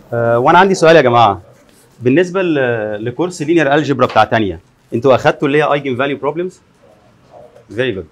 آه، وانا عندي سؤال يا جماعه بالنسبه ل- لكورس لينير الجبرا بتاع تانية انتوا اخدتوا اللي هي ايجن فاليو بروبلمز فيري جود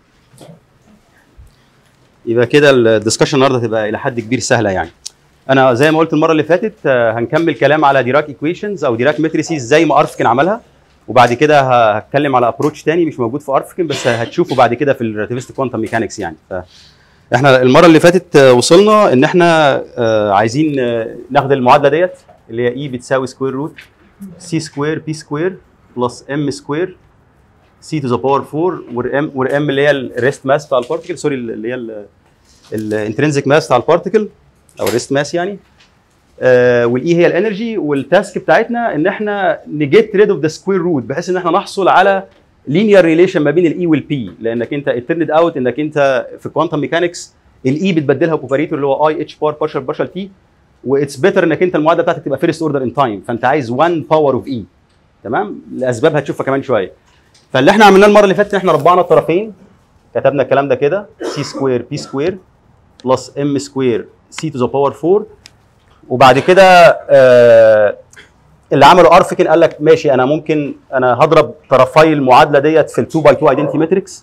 يبقى كده الدسكشن النهارده هتبقى الى حد كبير سهله يعني انا زي ما قلت المره اللي فاتت آه، هنكمل كلام على ديراك ايكويشنز او ديراك ماتريسيز زي ما ارفكن عملها وبعد كده ه- هتكلم على ابروتش تاني مش موجود في ارفكن بس هتشوفه بعد كده في الريلاتيفيست كوانتم ميكانكس يعني ف احنا المره اللي فاتت آه، وصلنا ان احنا آه، عايزين آه، ناخد المعادله ديت اللي هي اي بتساوي سكوير روت سي سكوير بي سكوير بلس ام سكوير سي تو ذا باور 4 والام والام اللي هي الريست ماس بتاع البارتكل سوري اللي هي الانترنسيك ماس بتاع البارتكل او الريست ماس يعني آه والاي هي الانرجي والتاسك بتاعتنا ان احنا نجيت ريد اوف ذا سكوير روت بحيث ان احنا نحصل على لينير ريليشن ما بين الاي والبي لانك انت اترند اوت انك انت في كوانتم ميكانكس الاي بتبدلها باوبريتور اللي هو اي اتش بار بارشل بارشل تي واتس بيتر انك انت المعادله بتاعتك تبقى فيرست اوردر ان تايم فانت عايز 1 باور اوف اي تمام لاسباب هتشوفها كمان شويه فاللي احنا عملناه المره اللي فاتت ان احنا ربعنا الطرفين كتبنا الكلام ده كده سي سكوير بي سكوير بلس ام سكوير سي تو ذا باور 4 وبعد كده آه اللي عمله ارفكن قال لك ماشي انا ممكن انا هضرب طرفي المعادله ديت في ال 2 باي 2 ايدنتي ماتريكس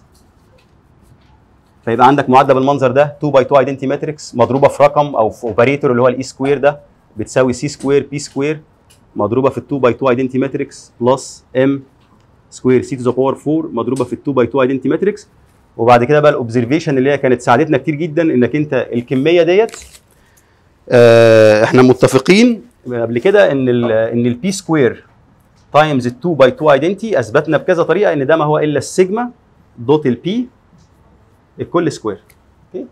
فيبقى عندك معادله بالمنظر ده 2 باي 2 ايدنتي ماتريكس مضروبه في رقم او في اوبريتور اللي هو الاي سكوير ده بتساوي سي سكوير بي سكوير مضروبه في ال 2 باي 2 ايدنتي ماتريكس بلس ام سكوير سي تو ذا باور 4 مضروبه في ال 2 باي 2 ايدنتي ماتريكس وبعد كده بقى الاوبزرفيشن اللي هي كانت ساعدتنا كتير جدا انك انت الكميه ديت آه احنا متفقين قبل كده ان ال ان البي سكوير تايمز 2 باي 2 ايدنتي اثبتنا بكذا طريقه ان ده ما هو الا السيجما دوت البي الكل سكوير اوكي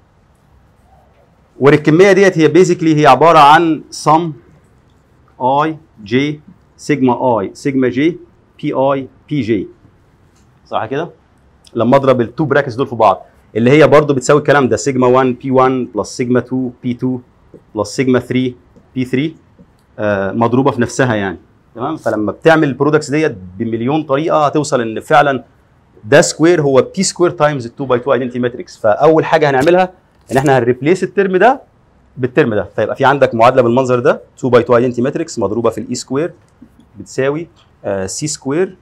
والكميه ديت هي بيزيكلي هي عباره عن سم اي جي سيجما اي سيجما جي بي اي بي جي صح كده لما اضرب التو براكتس دول في بعض اللي هي برضو بتساوي الكلام ده سيجما 1 بي 1 بلس سيجما 2 بي 2 بلس سيجما 3 بي 3 آه مضروبه في نفسها يعني تمام فلما بتعمل البرودكتس ديت بمليون طريقه هتوصل ان فعلا ده سكوير هو بي سكوير تايمز 2 باي 2 ايدنتي ماتريكس فاول حاجه هنعملها ان احنا هنريبليس الترم ده بالترم ده فيبقى في عندك معادله بالمنظر ده 2 باي 2 ايدنتي ماتريكس مضروبه في الاي سكوير بتساوي سي سكوير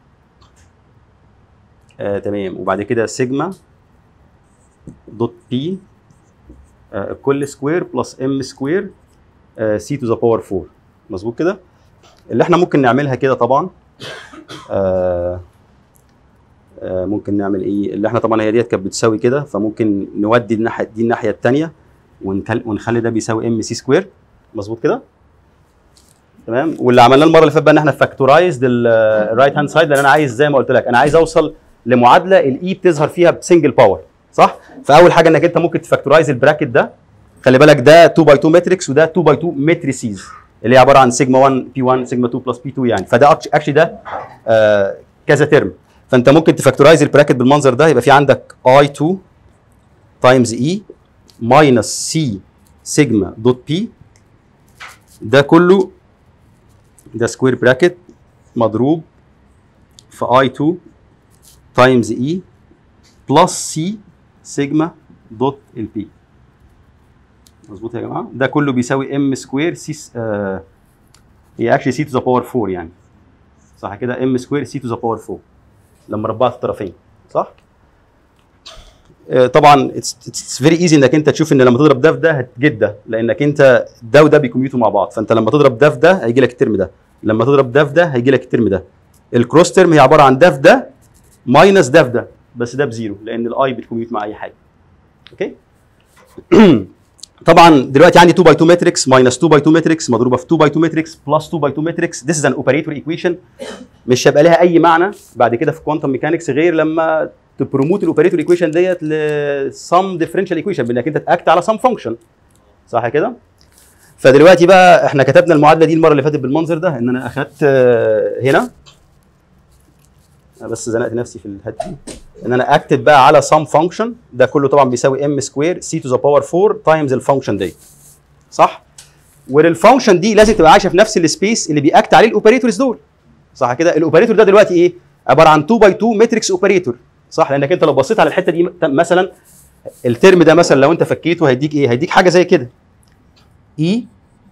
آه تمام وبعد كده سيجما دوت بي آه كل سكوير بلس ام سكوير سي تو ذا باور 4 مظبوط كده اللي احنا ممكن نعملها كده طبعا آه آه ممكن نعمل ايه اللي احنا طبعا هي ديت كانت بتساوي كده فممكن نودي الناحيه دي الناحيه الثانيه ونخلي ده بيساوي ام سي سكوير مظبوط كده تمام واللي عملناه المره اللي فاتت بقى ان احنا فاكتورايزد الرايت هاند سايد لان انا عايز زي ما قلت لك انا عايز اوصل لمعادله الاي بتظهر فيها بسنجل باور صح فاول حاجه انك انت ممكن تفاكتورايز البراكت ده خلي بالك ده 2 باي 2 ماتريكس وده 2 باي 2 ماتريسيز اللي هي عباره عن سيجما 1 بي 1 سيجما 2 بلس بي 2 يعني فده اكشلي ده آه كذا ترم فانت ممكن تفاكتورايز البراكت بالمنظر ده يبقى في عندك اي 2 تايمز اي ماينس سي سيجما دوت بي ده كله ده سكوير براكت مضروب في اي 2 تايمز اي بلس سي سيجما دوت البي مظبوط يا جماعه ده كله بيساوي ام سكوير سي آه هي اكشلي سي تو ذا باور 4 يعني صح كده ام سكوير سي تو ذا باور 4 لما ربعت الطرفين صح آه طبعا اتس فيري ايزي انك انت تشوف ان لما تضرب ده في ده هتجد ده لانك انت ده وده بيكميوتوا مع بعض فانت لما تضرب ده في ده هيجي لك الترم ده لما تضرب ده في ده هيجي لك الترم ده الكروس ترم هي عباره عن ده في ده ماينس ده في ده بس ده بزيرو لان الاي بتكميوت مع اي حاجه اوكي طبعا دلوقتي عندي 2 باي 2 ماتريكس ماينس 2 باي 2 ماتريكس مضروبه في 2 باي 2 ماتريكس بلس 2 باي 2 ماتريكس ذيس از ان اوبريتور ايكويشن مش هيبقى لها اي معنى بعد كده في كوانتم ميكانكس غير لما تبروموت الاوبريتور ايكويشن ديت لسم ديفرنشال ايكويشن بانك انت تاكت على سم فانكشن صح كده؟ فدلوقتي بقى احنا كتبنا المعادله دي المره اللي فاتت بالمنظر ده ان انا اخدت هنا انا بس زنقت نفسي في الحته دي ان انا اكتب بقى على سم فانكشن ده كله طبعا بيساوي ام سكوير سي تو ذا باور 4 تايمز الفانكشن دي صح والفانكشن دي لازم تبقى عايشه في نفس السبيس اللي بيأكت عليه الاوبريتورز دول صح كده الاوبريتور ده دلوقتي ايه عباره عن 2 باي 2 ماتريكس اوبريتور صح لانك انت لو بصيت على الحته دي مثلا الترم ده مثلا لو انت فكيته هيديك ايه هيديك حاجه زي كده اي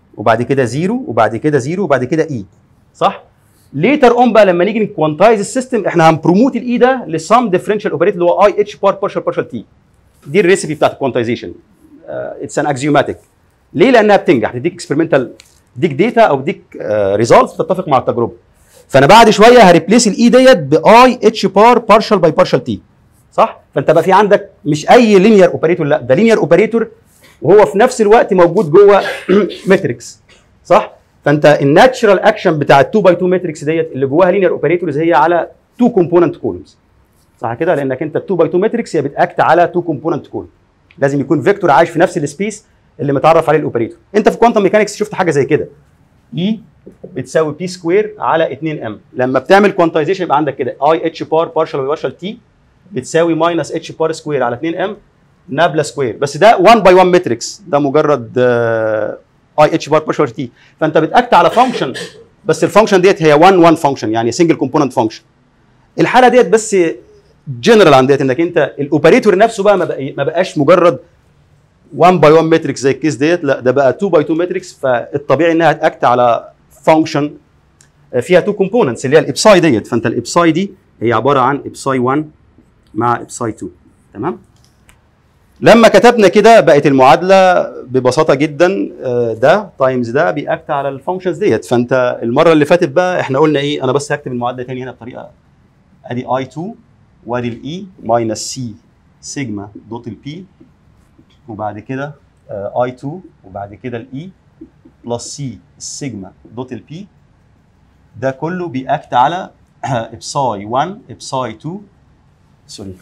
وبعد كده زيرو وبعد كده زيرو وبعد كده اي صح ليتر اون بقى لما نيجي نكوانتايز السيستم احنا هنبروموت الاي ده لسام ديفرنشال اوبريتور اللي هو اي اتش بار بارشال بارشال تي دي الريسيبي بتاعت الكوانتايزيشن اتس ان اكزيوماتيك ليه لانها بتنجح تديك اكسبيرمنتال تديك داتا او تديك ريزلتس تتفق مع التجربه فانا بعد شويه هريبليس الاي ديت باي اتش بار بارشال باي بارشال تي صح فانت بقى في عندك مش اي لينير اوبريتور لا ده لينير اوبريتور وهو في نفس الوقت موجود جوه ماتريكس صح فانت الناتشرال اكشن بتاع ال 2 باي 2 ماتريكس ديت اللي جواها لينير اوبريتورز هي على 2 كومبوننت كولومز صح كده لانك انت 2 باي 2 ماتريكس هي بتاكت على 2 كومبوننت كولوم لازم يكون فيكتور عايش في نفس السبيس اللي متعرف عليه الاوبريتور انت في كوانتم ميكانكس شفت حاجه زي كده اي بتساوي بي سكوير على 2 ام لما بتعمل كوانتايزيشن يبقى عندك كده اي اتش بار بارشال بارشال تي بتساوي ماينس اتش بار سكوير على 2 ام نابلا سكوير بس ده 1 باي 1 ماتريكس ده مجرد اي اتش بار بارشال تي فانت بتاكت على فانكشن بس الفانكشن ديت هي 1 1 فانكشن يعني سنجل كومبوننت فانكشن الحاله ديت بس جنرال عن ديت انك انت الاوبريتور نفسه بقى ما, بقى ما بقاش مجرد 1 باي 1 ماتريكس زي الكيس ديت لا ده بقى 2 باي 2 ماتريكس فالطبيعي انها تاكت على فانكشن فيها 2 كومبوننتس اللي هي الابساي ديت فانت الابساي دي هي عباره عن ابساي 1 مع ابساي 2 تمام لما كتبنا كده بقت المعادله ببساطه جدا آه، ده تايمز ده بيأكت على الفانكشنز ديت فانت المره اللي فاتت بقى احنا قلنا ايه انا بس هكتب المعادله تاني هنا بطريقه ادي اي 2 وادي الاي ماينس سي سيجما دوت البي وبعد كده اي 2 وبعد كده الاي بلس سي سيجما دوت البي ده كله بيأكت على ابساي 1 ابساي 2 سوري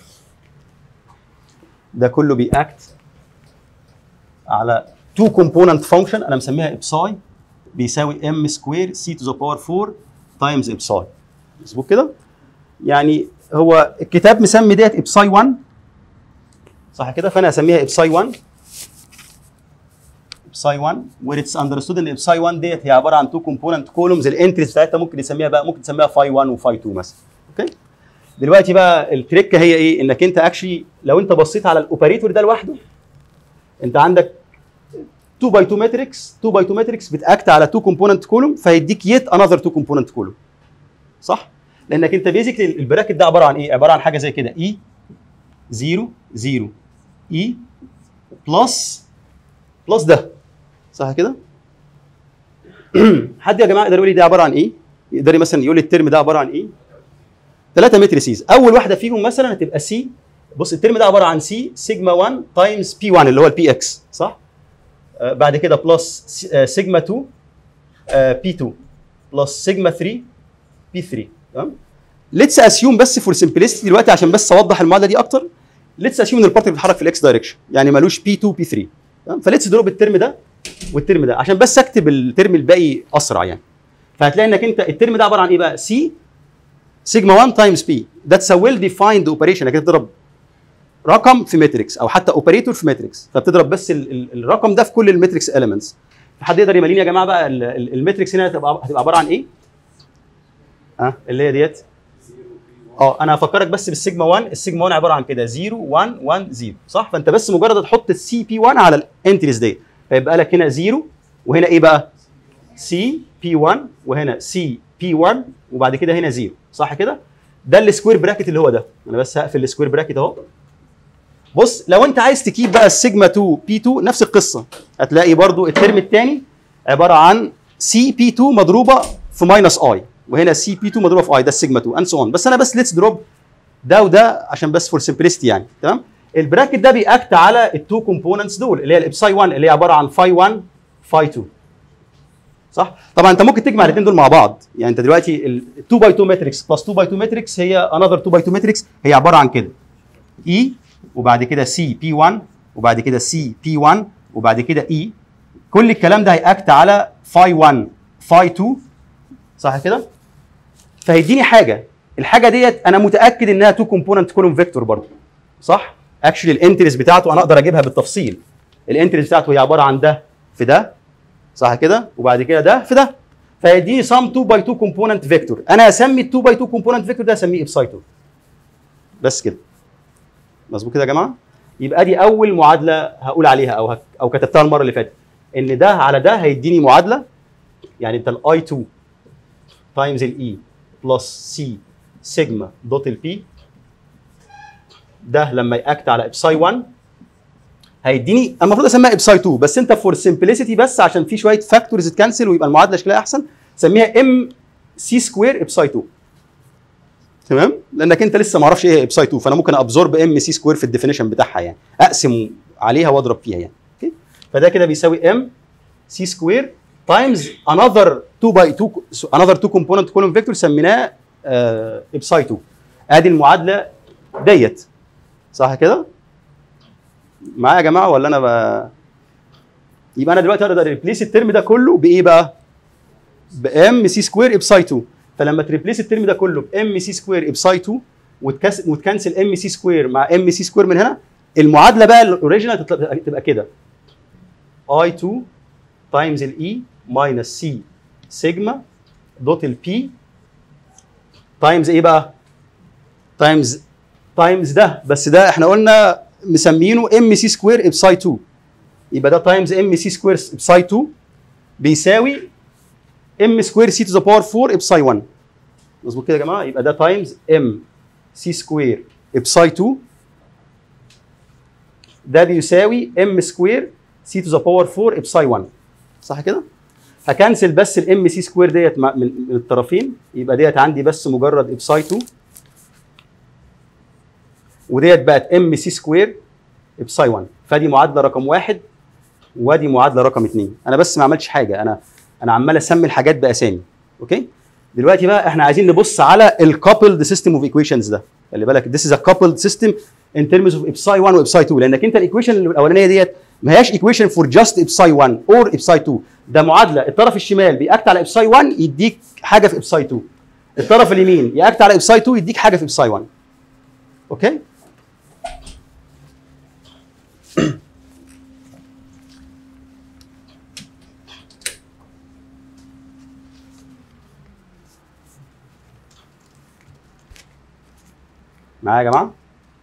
ده كله بيأكت على 2 كومبوننت فانكشن انا مسميها ابساي بيساوي ام سكوير سي تو ذا باور 4 تايمز ابساي مظبوط كده؟ يعني هو الكتاب مسمي ديت ابساي 1 صح كده فانا هسميها ابساي 1 ابساي 1 وير اتس اندرستود ان ابساي 1 ديت هي عباره عن 2 كومبوننت كولومز الانتريز بتاعتها ممكن نسميها بقى ممكن تسميها فاي 1 وفاي 2 مثلا اوكي دلوقتي بقى التريكه هي ايه انك انت اكشلي لو انت بصيت على الاوبريتور ده لوحده انت عندك 2 باي 2 ماتريكس 2 باي 2 ماتريكس بتاكت على 2 كومبوننت كولوم فيديك يت انذر 2 كومبوننت كولوم صح لانك انت بيزيكلي البراكت ده عباره عن ايه عباره عن حاجه زي كده اي 0 0 اي بلس بلس ده صح كده حد يا جماعه يقدر يقول لي ده عباره عن ايه يقدر مثلا يقول لي الترم ده عباره عن ايه ثلاثه ماتريسيز اول واحده فيهم مثلا هتبقى سي بص الترم ده عباره عن سي سيجما 1 تايمز بي 1 اللي هو البي اكس صح آه بعد كده بلس آه سيجما 2 آه بي 2 بلس سيجما 3 بي 3 تمام ليتس اسيوم بس فور سمبلستي دلوقتي عشان بس اوضح المعادله دي اكتر ليتس اسيوم ان البارتكل بيتحرك في الاكس دايركشن يعني ملوش بي 2 بي 3 تمام فليتس دروب الترم ده والترم ده عشان بس اكتب الترم الباقي اسرع يعني فهتلاقي انك انت الترم ده عباره عن ايه بقى سي سيجما 1 تايمز بي ذاتس ا ويل ديفايند اوبريشن انك بتضرب رقم في ماتريكس او حتى اوبريتور في ماتريكس فبتضرب بس ال ال الرقم ده في كل الماتريكس اليمنتس حد يقدر يماليني يا جماعه بقى الماتريكس هنا هتبقى هتبقى عباره عن ايه؟ ها أه؟ اللي هي ديت اه انا هفكرك بس بالسيجما 1 السيجما 1 عباره عن كده 0 1 1 0 صح فانت بس مجرد تحط السي بي 1 على الانتريز ديت فيبقى لك هنا 0 وهنا ايه بقى؟ سي بي 1 وهنا سي بي 1 وبعد كده هنا 0 صح كده؟ ده السكوير براكت اللي هو ده انا بس هقفل السكوير براكت اهو بص لو انت عايز تكيب بقى السيجما 2 بي 2 نفس القصه هتلاقي برضو الترم الثاني عباره عن سي بي 2 مضروبه في ماينس اي وهنا سي بي 2 مضروبه في اي ده السيجما 2 اند سو اون بس انا بس ليتس دروب ده وده عشان بس فور سمبلستي يعني تمام البراكت ده بيأكت على التو كومبوننتس دول اللي هي الابساي 1 اللي هي عباره عن فاي 1 فاي 2 صح طبعا انت ممكن تجمع الاثنين دول مع بعض يعني انت دلوقتي ال 2 باي 2 ماتريكس بلس 2 باي 2 ماتريكس هي انذر 2 باي 2 ماتريكس هي عباره عن كده اي وبعد كده سي بي 1 وبعد كده سي بي 1 وبعد كده اي كل الكلام ده هيأكت على فاي 1 فاي 2 صح كده فهيديني حاجه الحاجه ديت انا متاكد انها 2 كومبوننت كولوم فيكتور برضه صح اكشلي الانترس بتاعته انا اقدر اجيبها بالتفصيل الانترس بتاعته هي عباره عن ده في ده صح كده وبعد كده ده في ده فيديني سم 2 باي 2 كومبوننت فيكتور انا هسمي ال 2 باي 2 كومبوننت فيكتور ده هسميه ابساي 2 بس كده مظبوط كده يا جماعه يبقى دي اول معادله هقول عليها او هك او كتبتها المره اللي فاتت ان ده على ده هيديني معادله يعني انت الاي 2 تايمز الاي بلس سي سيجما دوت البي ده لما ياكت على ابساي 1 هيديني المفروض اسميها ابساي 2 بس انت فور سمبلسيتي بس عشان في شويه فاكتورز تكنسل ويبقى المعادله شكلها احسن سميها ام سي سكوير ابساي 2 تمام لانك انت لسه ما اعرفش ايه ابساي 2 فانا ممكن ابزورب ام سي سكوير في الديفينيشن بتاعها يعني اقسم عليها واضرب فيها يعني اوكي فده كده بيساوي ام سي سكوير تايمز another 2 باي 2 another 2 component column vector سميناه ابساي 2 ادي المعادله ديت صح كده؟ معايا يا جماعه ولا انا ب... يبقى انا دلوقتي اقدر ريبليس الترم ده كله بايه بقى؟ بام سي سكوير ابساي 2 فلما تريبليس الترم ده كله بام سي سكوير ابساي 2 وتكس... وتكنسل ام سي سكوير مع ام سي سكوير من هنا المعادله بقى الاوريجينال تطلع- تبقى كده اي 2 تايمز الاي ماينس سي سيجما دوت البي تايمز ايه بقى؟ تايمز تايمز ده بس ده احنا قلنا مسمينه ام سي سكوير ابساي 2 يبقى ده تايمز ام سي سكوير ابساي 2 بيساوي ام سكوير سي تو ذا باور 4 ابساي 1 مظبوط كده يا جماعه يبقى ده تايمز ام سي سكوير ابساي 2 ده بيساوي ام سكوير سي تو ذا باور 4 ابساي 1 صح كده؟ هكنسل بس الام سي سكوير ديت مع- من من الطرفين يبقى ديت عندي بس مجرد ابساي 2 وديت بقت ام سي سكوير ابساي 1 فدي معادله رقم واحد وادي معادله رقم اثنين انا بس ما عملتش حاجه انا انا عمال اسمي الحاجات باسامي اوكي دلوقتي بقى احنا عايزين نبص على الكابلد سيستم اوف ايكويشنز ده خلي بالك this is a coupled system in terms of ابساي 1 وابساي 2 لانك انت الايكويشن الاولانيه ديت ما هياش ايكويشن فور جاست ابساي 1 اور ابساي 2 ده معادله الطرف الشمال بيأكت على ابساي 1 يديك حاجه في ابساي 2 الطرف اليمين يأكت على ابساي 2 يديك حاجه في ابساي 1 اوكي معايا يا جماعه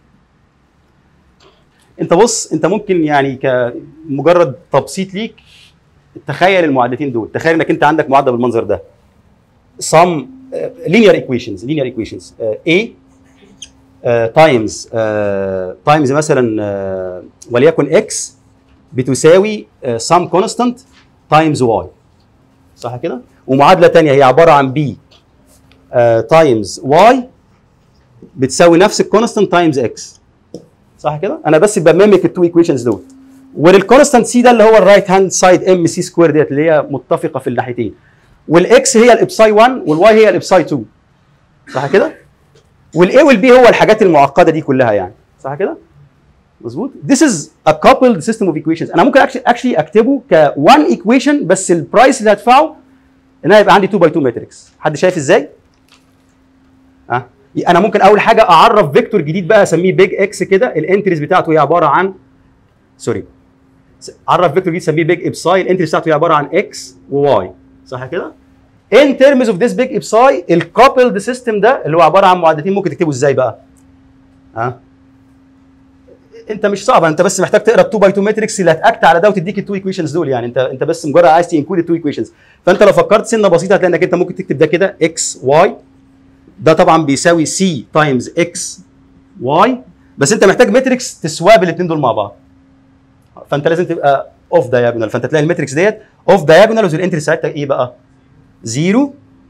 انت بص انت ممكن يعني كمجرد تبسيط ليك تخيل المعادلتين دول تخيل انك انت عندك معادله بالمنظر ده some uh, linear equations linear equations uh, a uh, times uh, times مثلا uh, وليكن x بتساوي uh, some constant times y صح كده ومعادله ثانيه هي عباره عن b uh, times y بتساوي نفس الكونستانت تايمز اكس صح كده انا بس بميمك التو ايكويشنز دول والكونستانت سي ده اللي هو الرايت هاند سايد ام سي سكوير ديت اللي هي متفقه في الناحيتين والاكس هي الابساي 1 والواي هي الابساي 2 صح كده والاي والبي هو الحاجات المعقده دي كلها يعني صح كده مظبوط this is a coupled system of equations انا ممكن اكشلي اكتبه ك one equation بس البرايس اللي هدفعه ان انا يبقى عندي 2 باي 2 ماتريكس حد شايف ازاي ها أه؟ انا ممكن اول حاجه اعرف فيكتور جديد بقى اسميه بيج اكس كده الانتريز بتاعته هي عباره عن سوري عرف فيكتور جديد اسميه بيج ابساي الانتريز بتاعته هي عباره عن اكس وواي صح كده ان ترمز اوف ذيس بيج ابساي الكابلد سيستم ده اللي هو عباره عن معادلتين ممكن تكتبه ازاي بقى ها انت مش صعب انت بس محتاج تقرا 2 باي 2 ماتريكس اللي هتاكت على ده وتديك التو ايكويشنز دول يعني انت انت بس مجرد عايز تنكود التو ايكويشنز فانت لو فكرت سنه بسيطه هتلاقي انك انت ممكن تكتب ده كده اكس واي ده طبعا بيساوي سي تايمز اكس واي بس انت محتاج ماتريكس تسواب الاثنين دول مع بعض فانت لازم تبقى اوف دايجونال فانت تلاقي الماتريكس ديت اوف دايجونال والانتري ساعتها ايه بقى؟ زيرو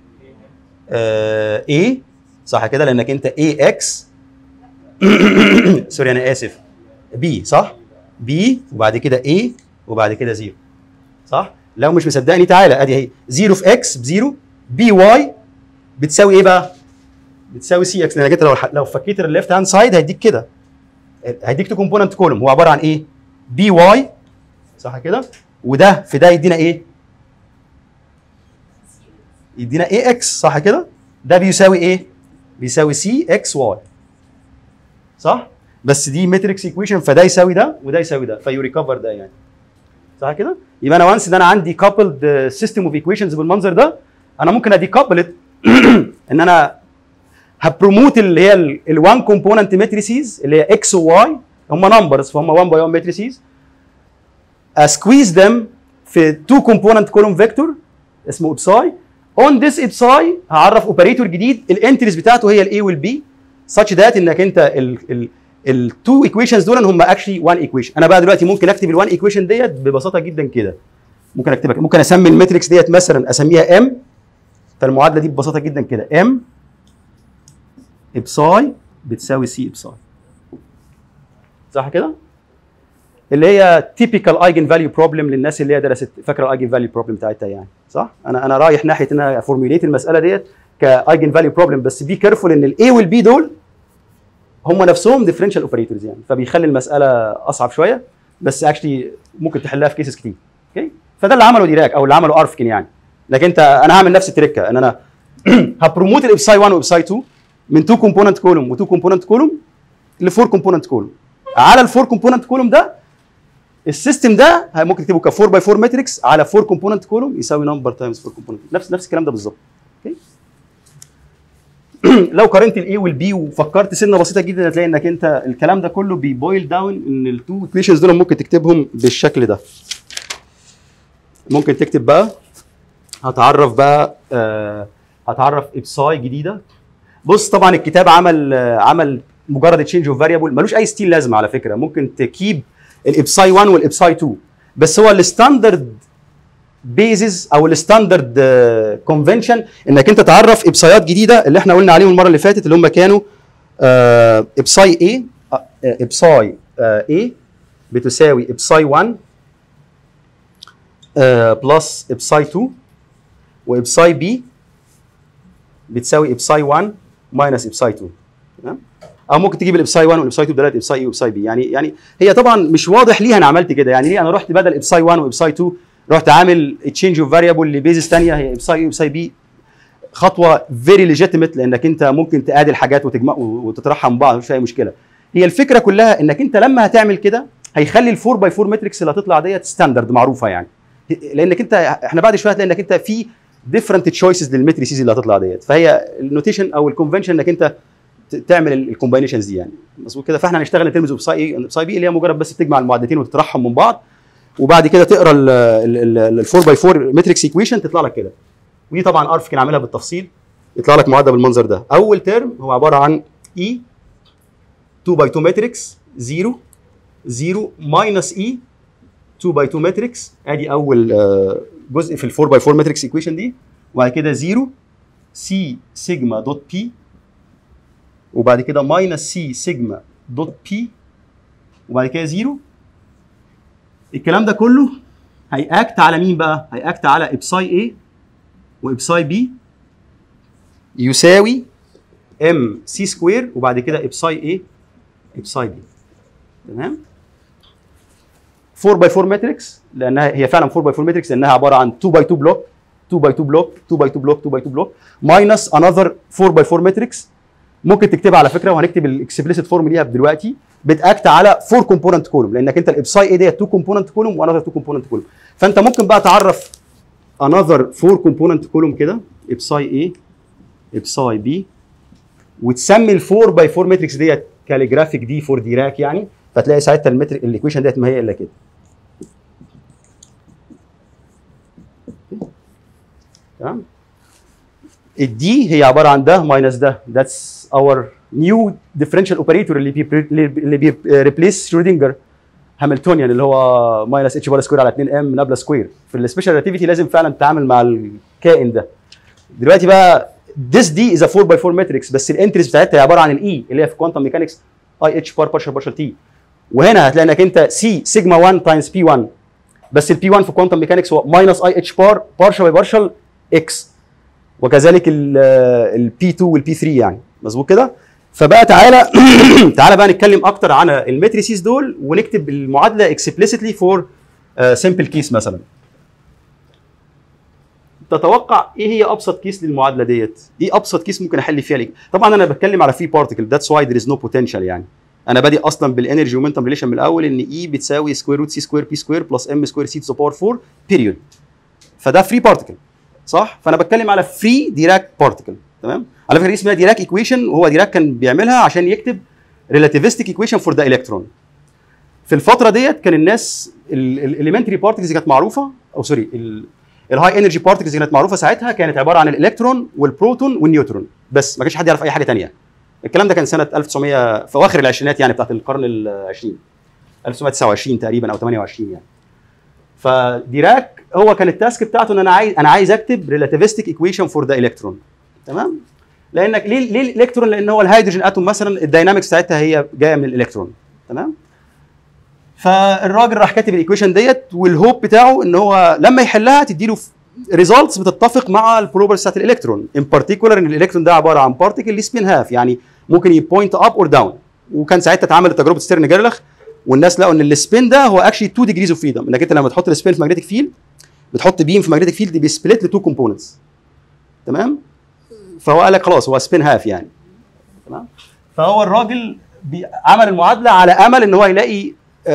اي صح كده لانك انت اي اكس سوري انا اسف بي صح؟ بي وبعد كده اي وبعد كده زيرو صح؟ لو مش مصدقني تعالى ادي اهي زيرو في اكس بزيرو بي واي بتساوي ايه بقى؟ بتساوي سي اكس لانك انت لو لو فكيت الليفت هاند سايد هيديك كده هيديك تو كومبوننت كولوم هو عباره عن ايه؟ بي واي صح كده؟ وده في ده يدينا ايه؟ يدينا اي اكس صح كده؟ ده بيساوي ايه؟ بيساوي سي اكس واي صح؟ بس دي ماتريكس ايكويشن فده يساوي ده وده يساوي ده فيوريكفر ده يعني صح كده؟ يبقى انا وانس ان انا عندي كابلد سيستم اوف ايكويشنز بالمنظر ده انا ممكن ادي كابلت ان انا هبروموت اللي هي ال1 كومبوننت ماتريسيز اللي هي اكس وواي هم نمبرز فهم 1 باي 1 ماتريسيز اسكويز ذم في تو كومبوننت كولوم فيكتور اسمه ابساي اون ذس ابساي هعرف اوبريتور جديد الانتريز بتاعته هي الاي والبي such that انك انت التو ايكويشنز دول هم اكشلي وان ايكويشن انا بقى دلوقتي ممكن اكتب الوان ايكويشن ديت ببساطه جدا كده ممكن اكتبها كده. ممكن اسمي الماتريكس ديت مثلا اسميها ام فالمعادله دي ببساطه جدا كده ام ابساي بتساوي سي ابساي صح كده؟ اللي هي تيبيكال ايجن فاليو بروبلم للناس اللي هي درست فاكره الايجن فاليو بروبلم بتاعتها يعني صح؟ انا انا رايح ناحيه ان انا فورميليت المساله ديت كايجن فاليو بروبلم بس بي كيرفول ان الاي والبي دول هم نفسهم ديفرنشال اوبريتورز يعني فبيخلي المساله اصعب شويه بس اكشلي ممكن تحلها في كيسز كتير اوكي فده اللي عمله ديراك او اللي عمله ارفكن يعني لكن انت انا هعمل نفس التركه ان انا هبروموت الابساي 1 وابساي 2 من 2 كومبوننت كولوم و2 كومبوننت كولوم ل 4 كومبوننت كولوم على ال 4 كومبوننت كولوم ده السيستم ده ممكن تكتبه ك 4 باي 4 ماتريكس على 4 كومبوننت كولوم يساوي نمبر تايمز 4 كومبوننت نفس نفس الكلام ده بالظبط اوكي لو قارنت الاي والبي وفكرت سنه بسيطه جدا هتلاقي انك انت الكلام ده كله بيبويل داون ان التو ايكويشنز دول ممكن تكتبهم بالشكل ده ممكن تكتب بقى هتعرف بقى آه هتعرف ابساي جديده بص طبعا الكتاب عمل آه عمل مجرد تشينج اوف فاريبل ملوش اي ستيل لازمه على فكره ممكن تكيب الابساي 1 والابساي 2 بس هو الستاندرد بيزز او الستاندرد كونفنشن انك انت تعرف ابسايات جديده اللي احنا قلنا عليهم المره اللي فاتت اللي هم كانوا آه ابساي اي ابساي اي بتساوي ابساي 1 بلس ابساي 2 وابساي بي بتساوي ابساي 1 ماينس ابساي 2 تمام او ممكن تجيب الابساي 1 والابساي 2 بدلات ابساي اي وابساي بي يعني يعني هي طبعا مش واضح ليه انا عملت كده يعني ليه انا رحت بدل ابساي 1 وابساي 2 رحت عامل تشينج اوف فاريبل لبيزز ثانيه هي ابساي اي وابساي بي خطوه فيري ليجيتيمت لانك انت ممكن تقاد الحاجات وتجمع وتطرحها من بعض مفيش اي مشكله هي الفكره كلها انك انت لما هتعمل كده هيخلي ال 4 باي 4 ماتريكس اللي هتطلع ديت ستاندرد معروفه يعني لانك انت احنا بعد شويه هتلاقي انك انت في ديفرنت تشويسز للماتريسيز اللي هتطلع ديت فهي النوتيشن او الكونفنشن انك انت تعمل الكومباينيشنز دي يعني مظبوط كده فاحنا هنشتغل ان ترمز اوف ساي ساي بي اللي هي مجرد بس بتجمع المعادلتين وتطرحهم من بعض وبعد كده تقرا ال 4 باي 4 ماتريكس ايكويشن تطلع لك كده ودي طبعا ارف كان عاملها بالتفصيل يطلع لك معادله بالمنظر ده اول ترم هو عباره عن اي 2 باي 2 ماتريكس 0 0 ماينس اي 2 باي 2 ماتريكس ادي اول جزء في ال 4 باي 4 ماتريكس ايكويشن دي وبعد كده 0 سي سيجما دوت بي وبعد كده ماينس سي سيجما دوت بي وبعد كده 0 الكلام ده كله هيأكت على مين بقى؟ هيأكت على ابساي A وابساي B يساوي ام سي سكوير وبعد كده ابساي A ابساي B تمام؟ 4 باي 4 ماتريكس لانها هي فعلا 4 باي 4 ماتريكس لانها عباره عن 2 باي 2 بلوك 2 باي 2 بلوك 2 باي 2 بلوك 2 باي 2 بلوك ماينس انذر 4 باي 4 ماتريكس ممكن تكتبها على فكره وهنكتب الاكسبليسيت فورم ليها دلوقتي بتاكت على 4 كومبوننت كولوم لانك انت الابساي اي ديت 2 كومبوننت كولوم وانذر 2 كومبوننت كولوم فانت ممكن بقى تعرف انذر 4 كومبوننت كولوم كده ابساي اي ابساي بي وتسمي ال 4 باي 4 ماتريكس ديت كاليجرافيك دي فور ديراك يعني فتلاقي ساعتها المترك الايكويشن ديت ما هي الا كده تمام الدي هي عباره عن ده ماينس ده ذاتس اور نيو ديفرنشال اوبريتور اللي بي اللي بي ريبليس شرودنجر هاملتونيان اللي هو ماينس اتش بار سكوير على 2 ام نابلا سكوير في السبيشال ريلاتيفيتي لازم فعلا تتعامل مع الكائن ده دلوقتي بقى this دي از 4 باي 4 ماتريكس بس الانتريز بتاعتها عباره عن الاي اللي هي في كوانتم ميكانكس اي اتش بار بارشل بارشل تي وهنا هتلاقي انك انت سي سيجما 1 تايمز بي 1 بس البي 1 في كوانتم ميكانكس هو ماينس اي اتش بار بارشل باي بارشل اكس وكذلك البي 2 والبي 3 يعني مظبوط كده فبقى تعالى تعالى بقى نتكلم اكتر عن الماتريسيز دول ونكتب المعادله اكسبليسيتلي فور سمبل كيس مثلا تتوقع ايه هي ابسط كيس للمعادله ديت ايه ابسط كيس ممكن احل فيها ليه طبعا انا بتكلم على فري بارتكل ذاتس واي ذير از نو بوتنشال يعني انا بادئ اصلا بالانرجي مومنتم ريليشن من الاول ان اي بتساوي سكوير روت سي سكوير بي سكوير بلس ام سكوير سي تو ذا باور 4 بيريود فده فري بارتكل صح فانا بتكلم على فري ديراك بارتكل تمام على فكره دي اسمها ديراك ايكويشن وهو ديراك كان بيعملها عشان يكتب ريلاتيفيستيك ايكويشن فور ذا الكترون في الفتره ديت كان الناس الاليمنتري بارتكلز كانت معروفه او سوري الهاي انرجي بارتكلز كانت معروفه ساعتها كانت عباره عن الالكترون والبروتون والنيوترون بس ما كانش حد يعرف اي حاجه ثانيه الكلام ده كان سنه 1900 في اواخر العشرينات يعني بتاعت القرن ال 20 1929 تقريبا او 28 يعني فديراك هو كان التاسك بتاعته ان انا عايز انا عايز اكتب ريلاتيفيستيك ايكويشن فور ذا الكترون تمام لانك ليه ليه الالكترون لان هو الهيدروجين اتوم مثلا الداينامكس بتاعتها هي جايه من الالكترون تمام فالراجل راح كاتب الايكويشن ديت والهوب بتاعه ان هو لما يحلها تديله ريزلتس بتتفق مع البروبرتيز بتاعت الالكترون ان بارتيكولار ان الالكترون ده عباره عن بارتيكل ليه سبين هاف يعني ممكن يبوينت اب اور داون وكان ساعتها اتعملت تجربه ستيرن جيرلخ والناس لقوا ان السبين ده هو اكشلي 2 ديجريز اوف فريدم انك انت لما تحط السبين في ماجنتيك فيلد بتحط بيم في ماجنتيك فيلد بيسبليت لتو كومبوننتس تمام فهو قال لك خلاص هو سبين هاف يعني تمام فهو الراجل بي- عمل المعادله على امل ان هو يلاقي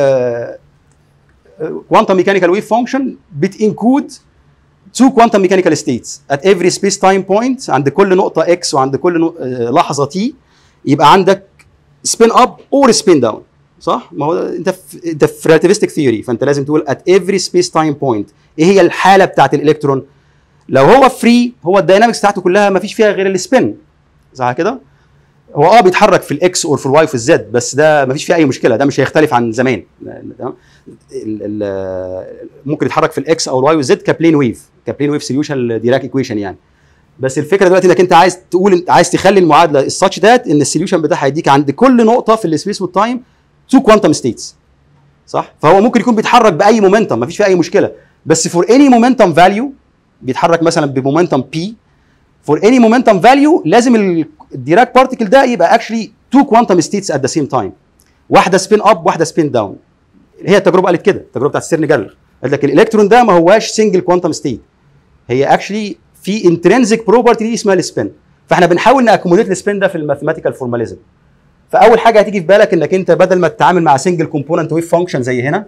كوانتم ميكانيكال ويف فانكشن بتنكود two quantum mechanical states at every space time point عند كل نقطة x وعند كل نق- آه، لحظة t يبقى عندك spin up or spin down صح؟ ما هو ده- انت في انت في relativistic theory فانت لازم تقول at every space time point ايه هي الحالة بتاعت الالكترون؟ لو هو فري هو الداينامكس بتاعته كلها ما فيش فيها غير السبين صح كده؟ هو اه بيتحرك في الاكس اور في الواي في الزد بس ده ما فيش فيه اي مشكله ده مش هيختلف عن زمان تمام ال- ال- ممكن يتحرك في الاكس او الواي والزد كبلين ويف كبلين ويف سوليوشن ديراك ايكويشن يعني بس الفكره دلوقتي انك انت عايز تقول عايز تخلي المعادله الساتش ذات ان السوليوشن بتاعها يديك عند كل نقطه في السبيس والتايم تو كوانتم ستيتس صح فهو ممكن يكون بيتحرك باي مومنتم ما فيش فيه اي مشكله بس فور اني مومنتم فاليو بيتحرك مثلا بمومنتم بي فور اني مومنتم فاليو لازم ال- الديراك بارتيكل ده يبقى اكشلي تو كوانتم ستيتس ات ذا سيم تايم واحده سبين اب واحده سبين داون هي التجربه قالت كده التجربه بتاعت ستيرن جالر قالت لك الالكترون ده ما هواش سنجل كوانتم ستيت هي اكشلي في انترنسيك بروبرتي دي اسمها السبين فاحنا بنحاول ناكوموديت السبين ده في الماثيماتيكال فورماليزم فاول حاجه هتيجي في بالك انك انت بدل ما تتعامل مع سنجل كومبوننت ويف فانكشن زي هنا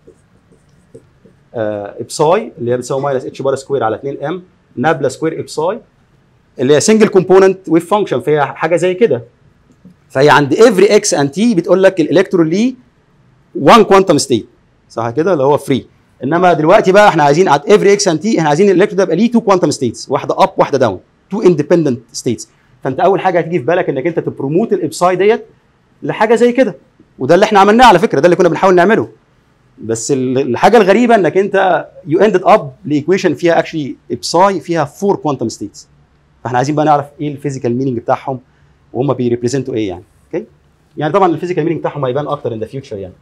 آه ابساي اللي هي بتساوي ماينس اتش بار سكوير على 2 ام نابلا سكوير ابساي اللي هي سنجل كومبوننت ويف فانكشن فهي حاجه زي كده فهي عند افري اكس اند تي بتقول لك الالكترون ليه 1 كوانتم ستيت صح كده اللي هو فري انما دلوقتي بقى احنا عايزين at every x and t احنا عايزين الالكترون ده يبقى ليه 2 كوانتم ستيتس واحده اب واحده داون 2 اندبندنت ستيتس فانت اول حاجه هتيجي في بالك انك انت تبروموت الابساي ديت لحاجه زي كده وده اللي احنا عملناه على فكره ده اللي كنا بنحاول نعمله بس ال- الحاجه الغريبه انك انت يو اندد اب لايكويشن فيها اكشلي ابساي فيها 4 كوانتم ستيتس فاحنا عايزين بقى نعرف ايه الفيزيكال مينينج بتاعهم وهم بيريبريزنتوا ايه يعني اوكي يعني طبعا الفيزيكال مينينج بتاعهم هيبان اكتر ان ذا فيوتشر يعني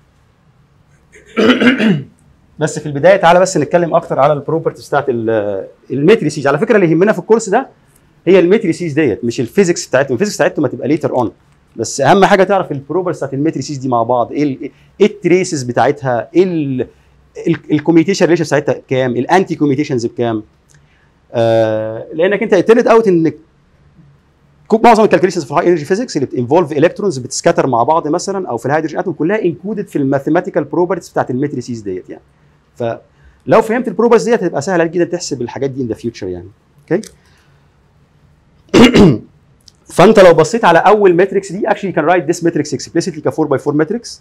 بس في البدايه تعالى بس نتكلم اكتر على البروبرتيز بتاعت ال- الميتريسيز على فكره اللي يهمنا في الكورس ده هي الميتريسيز ديت مش الفيزيكس بتاعتهم الفيزيكس بتاعتهم هتبقى ليتر اون بس اهم حاجه تعرف البروبرتيز بتاعت الميتريسيز دي مع بعض ايه ال- ايه التريسز بتاعتها ايه الكوميتيشن ريليشن بتاعتها كام الانتي كوميتيشنز بكام آه لانك انت اترد اوت ان كو- معظم الكالكوليشنز في الهاي انرجي فيزيكس اللي بتنفولف الكترونز بتسكاتر مع بعض مثلا او في الهيدروجين اتوم كلها انكودد في الماثيماتيكال بروبرتيز بتاعت الميتريسيز ديت يعني فلو فهمت البروبرتيز ديت هتبقى سهله جدا تحسب الحاجات دي ان ذا فيوتشر يعني اوكي فانت لو بصيت على اول ماتريكس دي اكشلي كان رايت ذس ماتريكس اكسبليسيتلي ك 4 باي 4 ماتريكس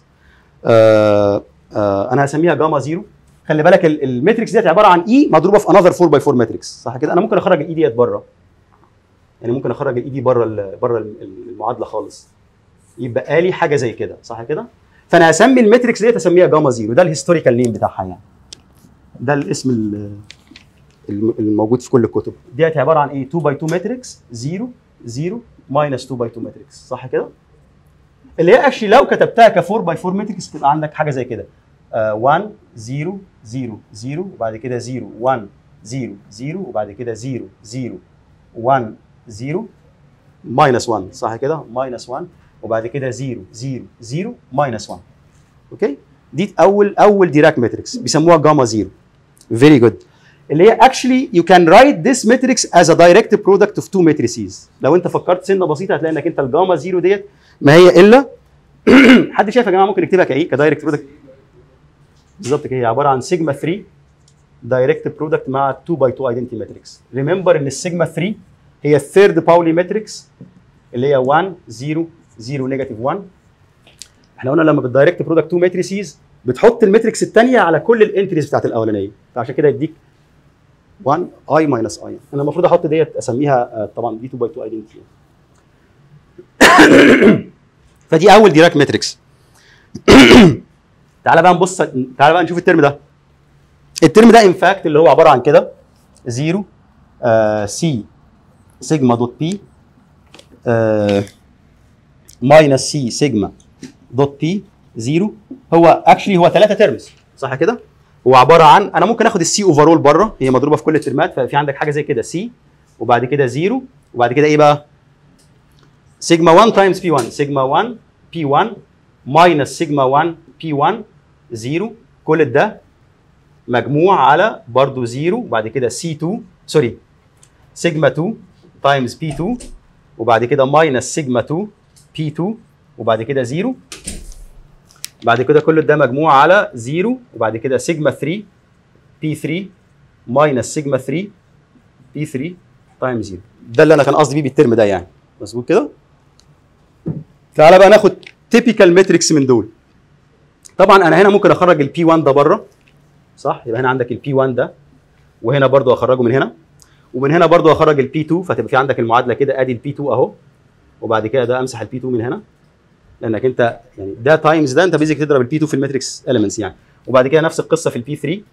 انا هسميها جاما زيرو خلي بالك ال- الماتريكس ديت عباره عن اي مضروبه في انذر 4 باي 4 ماتريكس صح كده انا ممكن اخرج الاي ديت بره يعني ممكن اخرج الاي دي بره ال- بره ال- المعادله خالص يبقى لي حاجه زي كده صح كده فانا هسمي الماتريكس ديت اسميها جاما زيرو ده الهيستوريكال نيم بتاعها يعني ده الاسم ال- الم- الموجود في كل الكتب ديت عباره عن ايه 2 باي 2 ماتريكس 0 0 ماينس 2 باي 2 ماتريكس صح كده اللي هي اكشلي لو كتبتها ك 4 باي 4 ماتريكس تبقى عندك حاجه زي كده آه 1 0 0 0 وبعد كده 0 1 0 0 وبعد كده 0 0 1 0 ماينس 1 صح كده ماينس 1 وبعد كده 0 0 0 ماينس 1 اوكي دي اول اول ديراك ماتريكس بيسموها جاما زيرو فيري جود اللي هي actually you can write this matrix as a direct product of two matrices لو انت فكرت سنه بسيطه هتلاقي انك انت الجاما زيرو ديت ما هي الا حد شايف يا جماعه ممكن نكتبها كايه كدايركت برودكت بالظبط كده هي عباره عن سيجما 3 دايركت برودكت مع 2 باي 2 ايدنتي ماتريكس ريمبر ان السيجما 3 هي الثيرد باولي ماتريكس اللي هي 1 0 0 نيجاتيف 1 احنا قلنا لما بالدايركت برودكت 2 ماتريسيز بتحط الماتريكس الثانيه على كل الانتريز بتاعت الاولانيه فعشان كده يديك 1 اي ماينس اي انا المفروض احط ديت اسميها آه، طبعا دي 2 باي 2 ايدنتي فدي اول ديراك ماتريكس تعالى بقى نبص تعالى بقى نشوف الترم ده الترم ده انفاكت اللي هو عباره عن كده 0 سي سيجما دوت بي ماينس سي سيجما دوت بي 0 هو اكشلي هو ثلاثه ترمز صح كده؟ هو عباره عن انا ممكن اخد السي اوفرول بره هي مضروبه في كل الترمات ففي عندك حاجه زي كده سي وبعد كده 0 وبعد كده ايه بقى؟ سيجما 1 تايمز بي 1 سيجما 1 بي 1 ماينس سيجما 1 بي 1 0 كل ده مجموع على برضو 0 وبعد كده سي 2 سوري سيجما 2 تايمز بي 2 وبعد كده ماينس سيجما 2 بي 2 وبعد كده 0 بعد كده كل ده مجموع على 0 وبعد كده سيجما 3 بي 3 ماينس سيجما 3 بي 3 تايمز 0 ده اللي انا كان قصدي بيه بالترم ده يعني مظبوط كده تعالى بقى ناخد تيبيكال ماتريكس من دول طبعا انا هنا ممكن اخرج البي 1 ده بره صح يبقى هنا عندك البي 1 ده وهنا برضو اخرجه من هنا ومن هنا برضو اخرج البي 2 فتبقى في عندك المعادله كده ادي البي 2 اهو وبعد كده ده امسح البي 2 من هنا لانك انت يعني ده تايمز ده انت بيزك تضرب البي 2 في الماتريكس اليمنتس يعني وبعد كده نفس القصه في البي 3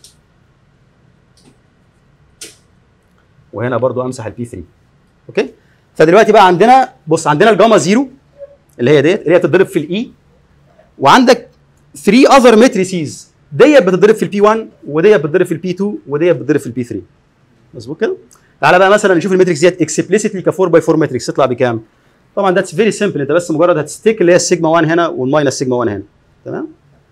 وهنا برضو امسح البي 3 اوكي فدلوقتي بقى عندنا بص عندنا الجاما زيرو اللي هي ديت اللي هي بتتضرب في الاي وعندك 3 اذر ماتريسيز ديت بتتضرب في البي 1 وديت بتتضرب في البي 2 وديت بتتضرب في البي 3 مظبوط كده؟ تعالى بقى مثلا نشوف الماتريكس ديت اكسبليسيتلي ك 4 باي 4 ماتريكس تطلع بكام؟ طبعا ذاتس فيري سمبل انت بس مجرد هتستيك اللي هي السيجما 1 هنا والماينس سيجما 1 هنا تمام؟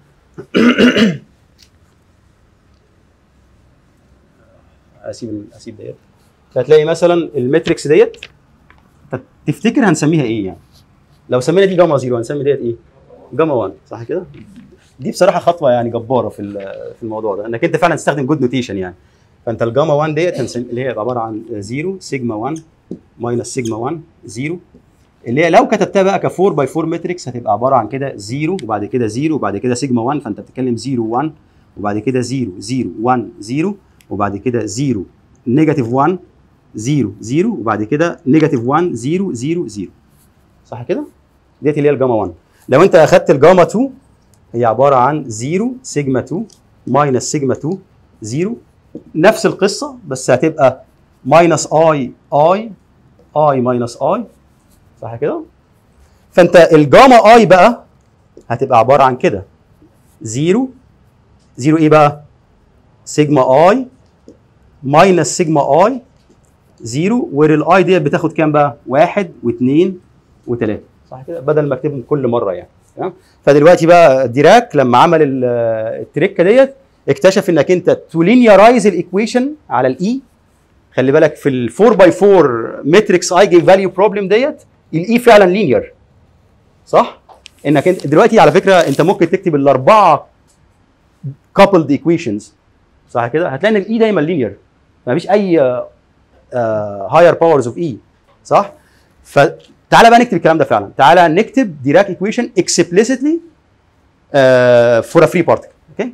اسيب اسيب ديت هتلاقي مثلا الماتريكس ديت تفتكر هنسميها ايه يعني؟ لو سمينا دي جاما زيرو هنسمي ديت ايه؟ جاما 1 صح كده؟ دي بصراحه خطوه يعني جباره في في الموضوع ده انك انت فعلا تستخدم جود نوتيشن يعني فانت الجاما 1 ديت هنسم- اللي هي عباره عن 0 سيجما 1 ماينس سيجما 1 0 اللي هي لو كتبتها بقى ك 4 باي 4 ماتريكس هتبقى عباره عن كده 0 وبعد كده 0 وبعد كده سيجما 1 فانت بتتكلم 0 1 وبعد كده 0 0 1 0 وبعد كده 0 نيجاتيف 1 0 0 وبعد كده نيجاتيف 1 0 0 0 صح كده؟ ديت اللي هي الجاما 1 لو انت اخدت الجاما 2 هي عباره عن 0 سيجما 2 ماينس سيجما 2 0 نفس القصه بس هتبقى ماينس اي اي اي ماينس اي صح كده؟ فانت الجاما اي بقى هتبقى عباره عن كده 0 0 ايه بقى؟ سيجما اي ماينس سيجما اي 0 والاي ديت بتاخد كام بقى؟ 1 و2 و3 صح كده؟ بدل ما اكتبهم كل مره يعني تمام؟ فدلوقتي بقى ديراك لما عمل ال- التريكه ديت اكتشف انك انت تو لينيرايز الايكويشن على الاي خلي بالك في ال 4 باي 4 ماتريكس ايجن فاليو بروبلم ديت الاي فعلا لينير صح؟ انك انت دلوقتي على فكره انت ممكن تكتب الاربعه coupled equations صح كده؟ هتلاقي ان الاي دايما لينير مفيش اي هاير باورز اوف اي صح؟ فتعالى بقى نكتب الكلام ده فعلا تعالى نكتب ديراك ايكويشن explicitly uh, for a free particle اوكي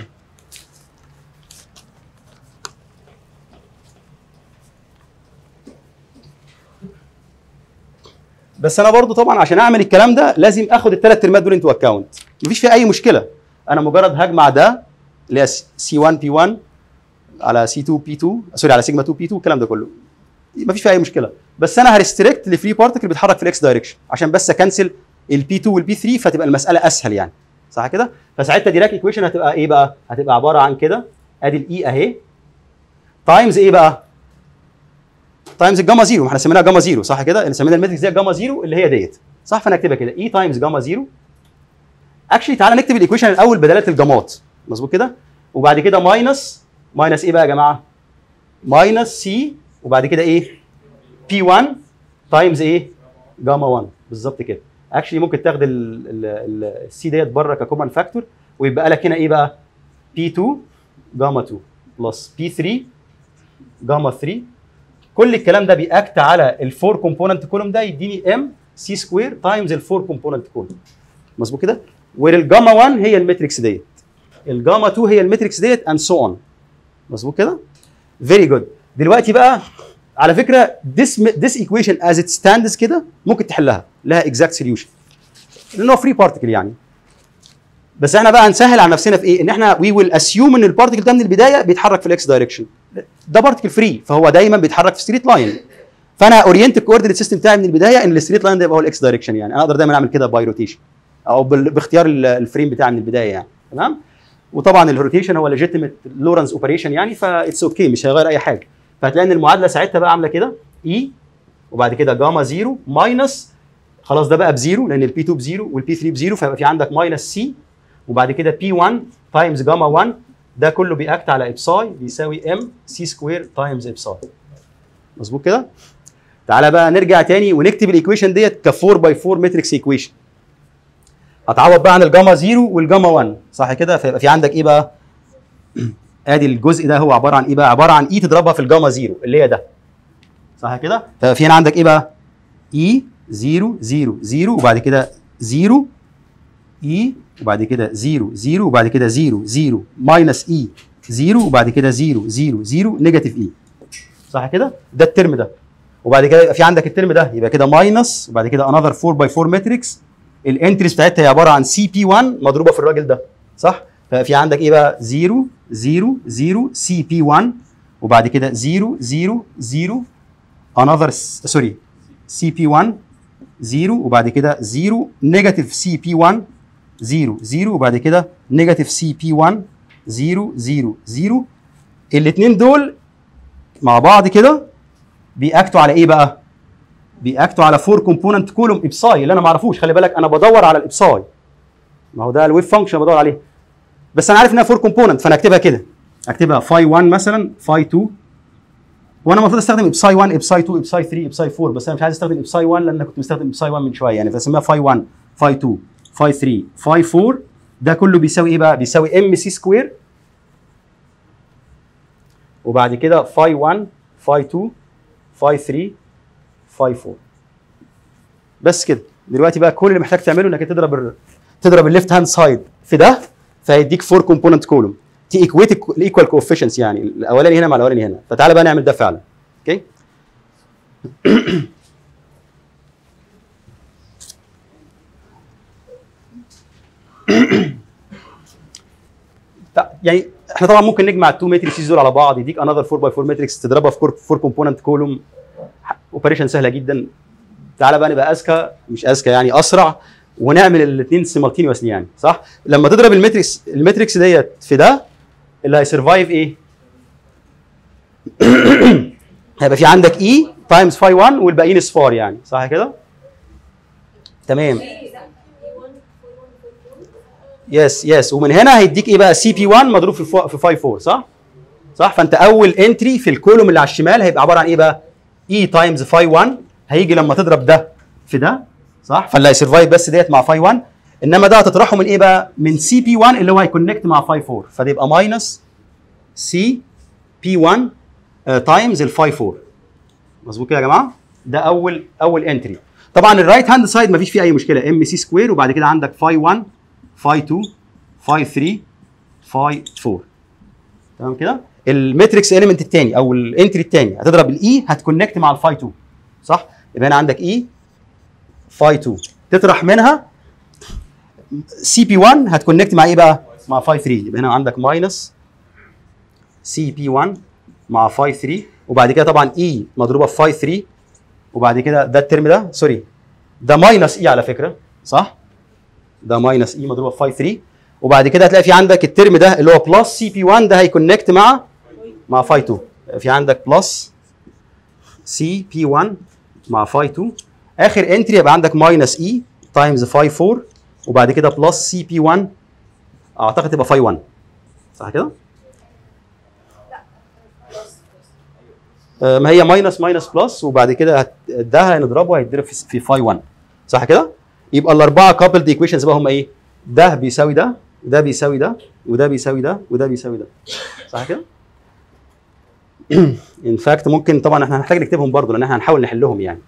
بس انا برضو طبعا عشان اعمل الكلام ده لازم اخد الثلاث ترمات دول انتو اكونت مفيش فيها اي مشكله انا مجرد هجمع ده اللي هي سي 1 بي 1 على سي 2 بي 2 سوري على سيجما 2 بي 2 الكلام ده كله مفيش فيها اي مشكله بس انا هريستريكت لفري بارتكل بيتحرك في الاكس دايركشن عشان بس اكنسل البي 2 والبي 3 فتبقى المساله اسهل يعني صح كده فساعتها ديراك ايكويشن هتبقى ايه بقى هتبقى عباره عن كده ادي الاي اهي تايمز ايه بقى تايمز الجاما زيرو ما احنا سميناها جاما زيرو صح كده اللي سمينا الماتريكس دي جاما زيرو اللي هي ديت صح فانا اكتبها كده اي تايمز جاما زيرو اكشلي تعالى نكتب الايكويشن الاول بدلاله الجامات مظبوط كده وبعد كده ماينس ماينس ايه بقى يا جماعه ماينس سي وبعد كده ايه بي 1 تايمز ايه جاما 1 بالظبط كده اكشلي ممكن تاخد السي ديت بره ككومن فاكتور ويبقى لك هنا ايه بقى بي 2 جاما 2 بلس بي 3 جاما 3 كل الكلام ده بيأكت على الفور كومبوننت كولوم ده يديني ام سي سكوير تايمز الفور كومبوننت كولوم مظبوط كده والجاما 1 هي الماتريكس ديت الجاما 2 هي الماتريكس ديت اند سو اون مظبوط كده فيري جود دلوقتي بقى على فكره this this equation as it stands كده ممكن تحلها لها exact solution لانه فري بارتكل يعني بس احنا بقى هنسهل على نفسنا في ايه ان احنا وي ويل اسيوم ان البارتكل ده من البدايه بيتحرك في الاكس دايركشن ده بارتكل فري فهو دايما بيتحرك في ستريت لاين فانا اورينت الكوردينيت سيستم بتاعي من البدايه ان الستريت لاين ده يبقى هو الاكس دايركشن يعني انا اقدر دايما اعمل كده باي روتيشن او بال- باختيار ال- الفريم بتاعي من البدايه يعني تمام وطبعا الروتيشن هو ليجيتيمت لورنس اوبريشن يعني فاتس اوكي مش هيغير اي حاجه فهتلاقي ان المعادله ساعتها بقى عامله كده اي وبعد كده جاما زيرو ماينس خلاص ده بقى بزيرو لان البي 2 بزيرو والبي 3 بزيرو فيبقى في عندك ماينس سي وبعد كده بي 1 تايمز جاما 1 ده كله بيأكت على ابساي بيساوي ام سي سكوير تايمز ابساي مظبوط كده؟ تعالى بقى نرجع تاني ونكتب الايكويشن ديت ك 4 باي 4 ماتريكس ايكويشن هتعوض بقى عن الجاما 0 والجاما 1 صح كده فيبقى في عندك ايه بقى ادي الجزء ده هو عباره عن ايه بقى عباره عن اي تضربها في الجاما 0 اللي هي ده صح كده فيبقى في هنا عندك ايه بقى اي 0 0 0 وبعد كده 0 اي وبعد كده 0 0 وبعد كده 0 0 ماينس اي 0 وبعد كده 0 0 0 نيجاتيف اي صح كده ده الترم ده وبعد كده يبقى في عندك الترم ده يبقى كده ماينس وبعد كده انذر 4 باي 4 ماتريكس الانتريز بتاعتها هي عباره عن سي بي 1 مضروبه في الراجل ده صح ففي عندك ايه بقى 0 0 0 سي بي 1 وبعد كده 0 0 0 انذر سوري سي بي 1 0 وبعد كده 0 نيجاتيف سي بي 1 0 0 وبعد كده نيجاتيف سي بي 1 0 0 0 الاثنين دول مع بعض كده بيأكتوا على ايه بقى؟ بيأكتوا على فور كومبوننت كولوم ابساي اللي انا ما اعرفوش خلي بالك انا بدور على الابساي ما هو ده الويف فانكشن بدور عليه بس انا عارف انها فور كومبوننت فانا اكتبها كده اكتبها فاي 1 مثلا فاي 2 وانا المفروض استخدم ابساي 1 ابساي 2 ابساي 3 ابساي 4 بس انا مش عايز استخدم ابساي 1 لان انا كنت مستخدم ابساي 1 من شويه يعني فاسميها فاي 1 فاي 2 فاي 3 فاي 4 ده كله بيساوي ايه بقى؟ بيساوي ام سي سكوير وبعد كده فاي 1 فاي 2 فاي 3 فاي 4 بس كده دلوقتي بقى كل اللي محتاج تعمله انك تضرب ال... تضرب الليفت هاند سايد في ده فهيديك 4 كومبوننت كولوم تي ايكويت الايكوال كوفيشنس يعني الاولاني هنا مع الاولاني هنا فتعالى بقى نعمل ده فعلا اوكي تع- يعني احنا طبعا ممكن نجمع التو ماتريكسز دول على بعض يديك انذر 4 باي 4 ماتريكس تضربها في 4 كومبوننت كولوم اوبريشن سهله جدا تعالى بقى نبقى اذكى مش اذكى يعني اسرع ونعمل الاثنين سيمالتينيوسلي يعني صح لما تضرب الماتريكس الماتريكس ديت في ده اللي هيسرفايف ايه هيبقى في عندك اي تايمز فاي 1 والباقيين اصفار يعني صح كده تمام يس يس ومن هنا هيديك ايه بقى سي بي 1 مضروب في الفو- في فاي 4 صح صح فانت اول انتري في الكولوم اللي على الشمال هيبقى عباره عن ايه بقى اي تايمز فاي 1 هيجي لما تضرب ده في ده صح فاللي هيسرفايف بس ديت مع فاي 1 انما ده هتطرحه من ايه بقى من سي بي 1 اللي هو هيكونكت مع فاي 4 فده يبقى ماينس سي بي 1 تايمز الفاي 4 مظبوط كده يا جماعه ده اول اول انتري طبعا الرايت هاند سايد مفيش فيه اي مشكله ام سي سكوير وبعد كده عندك فاي 1 فاي 2 فاي 3 فاي 4 تمام كده الماتريكس اليمنت الثاني او الانتري الثاني هتضرب الاي هتكونكت مع الفاي 2 صح يبقى هنا عندك اي فاي 2 تطرح منها سي بي 1 هتكونكت مع ايه بقى مع فاي 3 يبقى هنا عندك ماينس سي بي 1 مع فاي 3 وبعد كده طبعا اي مضروبه في فاي 3 وبعد كده ده الترم ده سوري ده ماينس اي على فكره صح ده ماينس اي مضروبه في فاي 3 وبعد كده هتلاقي في عندك الترم ده اللي هو بلس سي بي 1 ده هيكونكت مع مع فاي 2 في عندك بلس سي بي 1 مع فاي 2 اخر انتري يبقى عندك ماينس اي تايمز فاي 4 وبعد كده بلس سي بي 1 اعتقد تبقى فاي 1 صح كده؟ آه، ما هي ماينس ماينس بلس وبعد كده هت- ده هنضربه هيتضرب في في فاي 1 صح كده؟ يبقى الاربعه كابلد ايكويشنز بقى هم ايه؟ ده بيساوي ده وده بيساوي ده وده بيساوي ده وده بيساوي ده صح كده؟ ان فاكت ممكن طبعا احنا هنحتاج نكتبهم برضه لان احنا هنحاول نحلهم يعني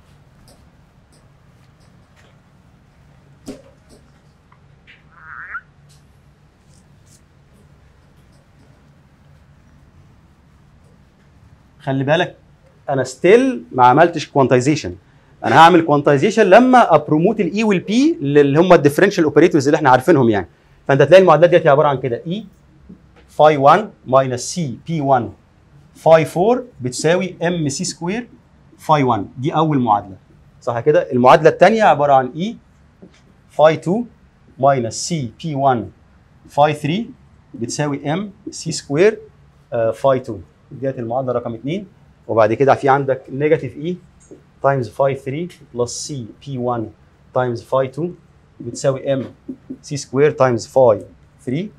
خلي بالك انا ستيل ما عملتش كوانتايزيشن انا هعمل كوانتايزيشن لما ابروموت الاي والبي اللي هم الديفرنشال اوبريتورز اللي احنا عارفينهم يعني فانت تلاقي المعادلات ديت عباره عن كده اي فاي 1 ماينس سي بي 1 فاي 4 بتساوي ام سي سكوير فاي 1 دي اول معادله صح كده المعادله الثانيه عباره عن اي فاي 2 ماينس سي بي 1 فاي 3 بتساوي ام سي سكوير فاي 2 ديت المعادله رقم 2 وبعد كده في عندك نيجاتيف اي تايمز فاي 3 بلس سي بي 1 تايمز فاي 2 بتساوي ام سي سكوير تايمز فاي 3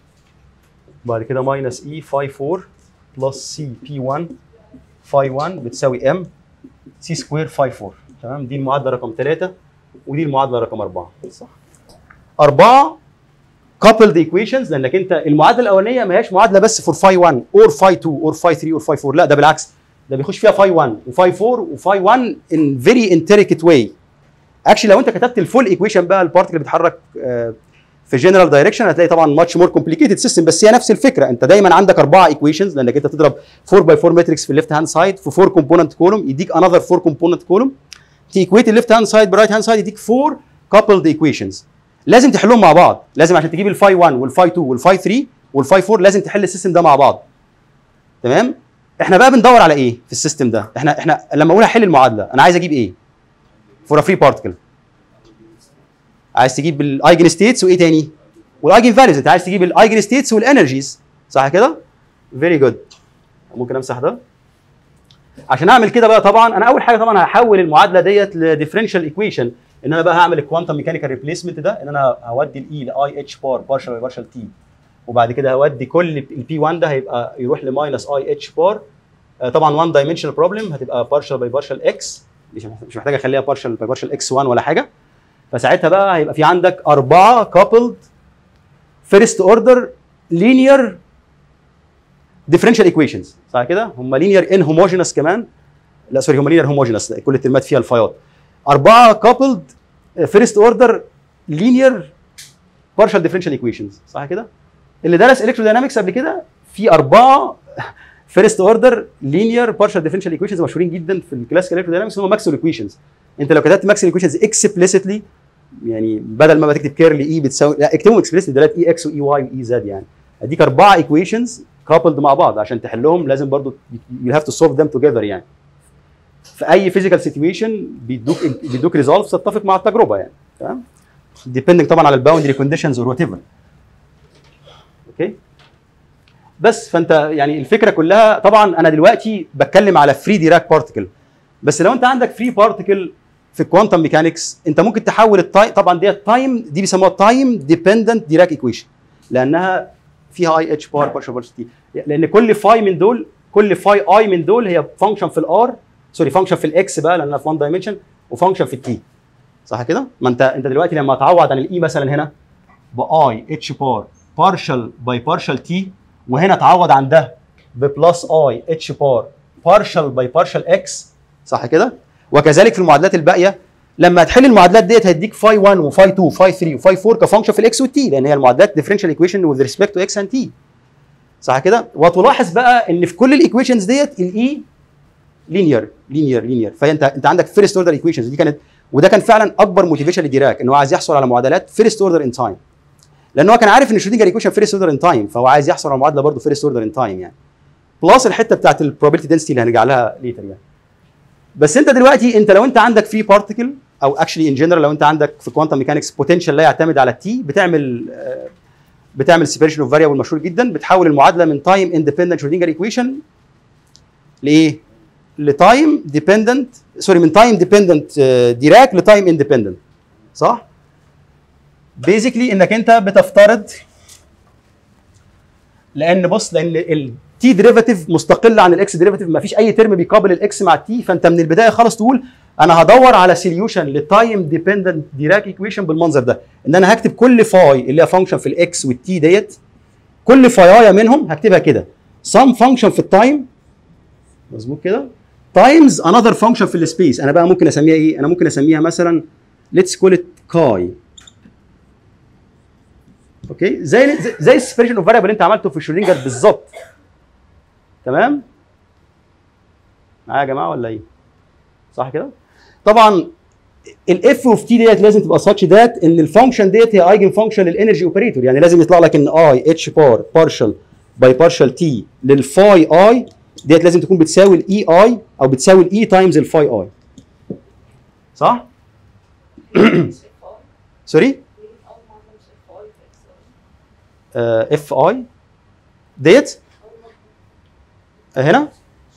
بعد كده ماينس اي فاي 4 بلس سي بي 1 فاي 1 بتساوي ام سي سكوير فاي 4 تمام دي المعادله رقم 3 ودي المعادله رقم 4 صح أربعة coupled equations لأنك أنت المعادلة الأولانية ما هياش معادلة بس for phi 1 or phi 2 or phi 3 or phi 4 لا ده بالعكس ده بيخش فيها phi 1 وphi 4 وphi 1 in very intricate way اكشلي لو انت كتبت الفول ايكويشن بقى البارتكل اللي بيتحرك آه، في جنرال دايركشن هتلاقي طبعا ماتش مور كومبليكيتد سيستم بس هي نفس الفكره انت دايما عندك اربعه ايكويشنز لانك انت تضرب 4 باي 4 ماتريكس في الليفت هاند سايد في 4 كومبوننت كولوم يديك انذر 4 كومبوننت كولوم تيكويت الليفت هاند سايد بالرايت هاند سايد يديك 4 كابلد ايكويشنز لازم تحلهم مع بعض لازم عشان تجيب الفاي 1 والفاي 2 والفاي 3 والفاي 4 لازم تحل السيستم ده مع بعض تمام احنا بقى بندور على ايه في السيستم ده احنا احنا لما اقول احل المعادله انا عايز اجيب ايه فور ا فري بارتكل عايز تجيب الايجن ستيتس وايه تاني والايجن فاليوز انت عايز تجيب الايجن ستيتس والانرجيز صح كده فيري جود ممكن امسح ده عشان اعمل كده بقى طبعا انا اول حاجه طبعا هحول المعادله ديت لديفرنشال ايكويشن ان انا بقى هعمل الكوانتم ميكانيكال ريبليسمنت ده ان انا هودي الاي لاي اتش بار بارشل بارشل تي وبعد كده هودي كل البي 1 ده هيبقى يروح لماينس اي اتش بار طبعا 1 دايمنشنال بروبلم هتبقى بارشل باي بارشل اكس مش مش محتاج اخليها بارشل باي بارشل اكس 1 ولا حاجه فساعتها بقى هيبقى في عندك اربعه كابلد فيرست اوردر لينير ديفرنشال ايكويشنز صح كده هم لينير ان هوموجينس كمان لا سوري هم لينير هوموجينس كل الترمات فيها الفايات اربعه كابلد فيرست اوردر لينير بارشال ديفرنشال ايكويشنز صح كده اللي درس الكتروداينامكس قبل كده في اربعه فيرست اوردر لينير بارشال ديفرنشال ايكويشنز مشهورين جدا في الكلاسيكال الكتروداينامكس هم ماكسويل ايكويشنز انت لو كتبت ماكسويل ايكويشنز اكسبليسيتلي يعني بدل ما تكتب كيرلي اي بتساوي لا اكتبهم اكسبليسيتلي دلوقتي اي اكس واي واي واي زد يعني اديك اربعه ايكويشنز كابلد مع بعض عشان تحلهم لازم برضو يو هاف تو سولف ذم توجذر يعني في اي فيزيكال سيتويشن بيدوك بيدوك ريزولف تتفق مع التجربه يعني تمام ديبندنج طبعا على الباوندري كونديشنز اور وات ايفر اوكي بس فانت يعني الفكره كلها طبعا انا دلوقتي بتكلم على فري ديراك بارتكل بس لو انت عندك فري بارتكل في الكوانتم ميكانكس انت ممكن تحول التايم طبعا دي تايم دي بيسموها تايم ديبندنت ديراك ايكويشن لانها فيها اي اتش بار بارشل بارشل تي لان كل فاي من دول كل فاي اي من دول هي فانكشن في الار سوري فانكشن في الاكس بقى لانها في 1 دايمنشن وفانكشن في التي صح كده؟ ما انت انت دلوقتي لما تعوض عن الاي مثلا هنا باي اتش بار بارشل باي بارشل تي وهنا تعوض عن ده ببلس اي اتش بار بارشل باي بارشل اكس صح كده؟ وكذلك في المعادلات الباقيه لما تحل المعادلات ديت هيديك فاي 1 وفاي 2 وفاي 3 وفاي 4 كفانكشن في الاكس والتي لان هي المعادلات ديفرنشال ايكويشن وذ ريسبكت تو اكس اند تي صح كده؟ وتلاحظ بقى ان في كل الايكويشنز ديت الاي لينير لينير لينير فانت انت عندك فيرست اوردر ايكويشنز دي كانت وده كان فعلا اكبر موتيفيشن لديراك ان هو عايز يحصل على معادلات فيرست اوردر ان تايم لان هو كان عارف ان شرودنجر ايكويشن فيرست اوردر ان تايم فهو عايز يحصل على معادله برضه فيرست اوردر ان تايم يعني بلس الحته بتاعت البروبابيلتي دنسيتي اللي هنرجع لها ليتر يعني بس انت دلوقتي انت لو انت عندك فري بارتكل او اكشلي ان جنرال لو انت عندك في كوانتم ميكانكس بوتنشال لا يعتمد على التي بتعمل آه، بتعمل سيبريشن اوف فاريبل مشهور جدا بتحول المعادله من تايم اندبندنت شرودنجر ايكويشن لايه؟ لتايم ديبندنت سوري من تايم ديبندنت ديراك لتايم اندبندنت صح؟ بيزيكلي انك انت بتفترض لان بص لان التي ديريفاتيف مستقل عن الاكس ديريفاتيف ما فيش اي ترم بيقابل الاكس مع التي فانت من البدايه خالص تقول انا هدور على سوليوشن لتايم ديبندنت ديراك ايكويشن بالمنظر ده ان انا هكتب كل فاي اللي هي فانكشن في الاكس والتي ديت كل فايايه منهم هكتبها كده سم فانكشن في التايم مظبوط كده تايمز انذر فانكشن في السبيس انا بقى ممكن اسميها ايه انا ممكن اسميها مثلا ليتس كول ات كاي اوكي زي زي- زي السبريشن اوف فاريبل اللي انت عملته في شرودنجر بالظبط تمام معايا يا جماعه ولا ايه صح كده طبعا الاف اوف تي ديت لازم تبقى ساتش ذات ان الفانكشن ديت هي ايجن فانكشن للانرجي اوبريتور يعني لازم يطلع لك ان اي اتش بار بارشل باي بارشل تي للفاي اي ديت لازم تكون بتساوي الاي اي او بتساوي الاي تايمز الفاي اي صح؟ سوري اف اي ديت هنا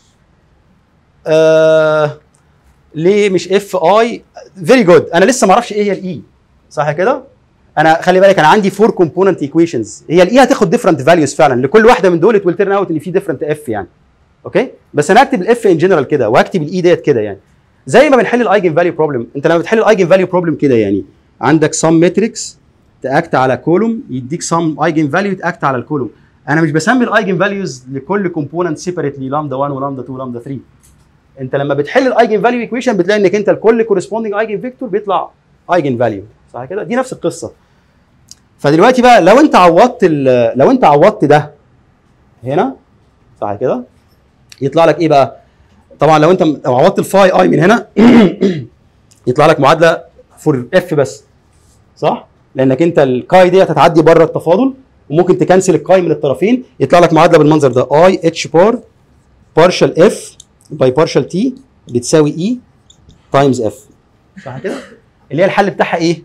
آه ليه مش اف اي فيري جود انا لسه ما اعرفش ايه هي الاي صح كده انا خلي بالك انا عندي فور كومبوننت ايكويشنز هي الاي هتاخد ديفرنت فاليوز فعلا لكل واحده من دول ويل تيرن اوت ان في ديفرنت اف يعني اوكي بس انا هكتب الاف ان جنرال كده وهكتب الاي ديت كده يعني زي ما بنحل الايجن فاليو بروبلم انت لما بتحل الايجن فاليو بروبلم كده يعني عندك سم ماتريكس تاكت على كولوم يديك سم ايجن فاليو تاكت على الكولوم انا مش بسمي الايجن فاليوز لكل كومبوننت سيبريتلي لامدا 1 ولامدا 2 ولامدا 3 انت لما بتحل الايجن فاليو ايكويشن بتلاقي انك انت لكل كورسبوندينج ايجن فيكتور بيطلع ايجن فاليو صح كده دي نفس القصه فدلوقتي بقى لو انت عوضت ال- لو انت عوضت ده هنا صح كده يطلع لك ايه بقى طبعا لو انت م- لو عوضت الفاي اي من هنا يطلع لك معادله فور اف بس صح لانك انت الكاي دي هتتعدي بره التفاضل وممكن تكنسل الكاي من الطرفين يطلع لك معادله بالمنظر ده اي اتش بار بارشل اف باي بارشل تي بتساوي اي تايمز اف صح كده اللي هي الحل بتاعها ايه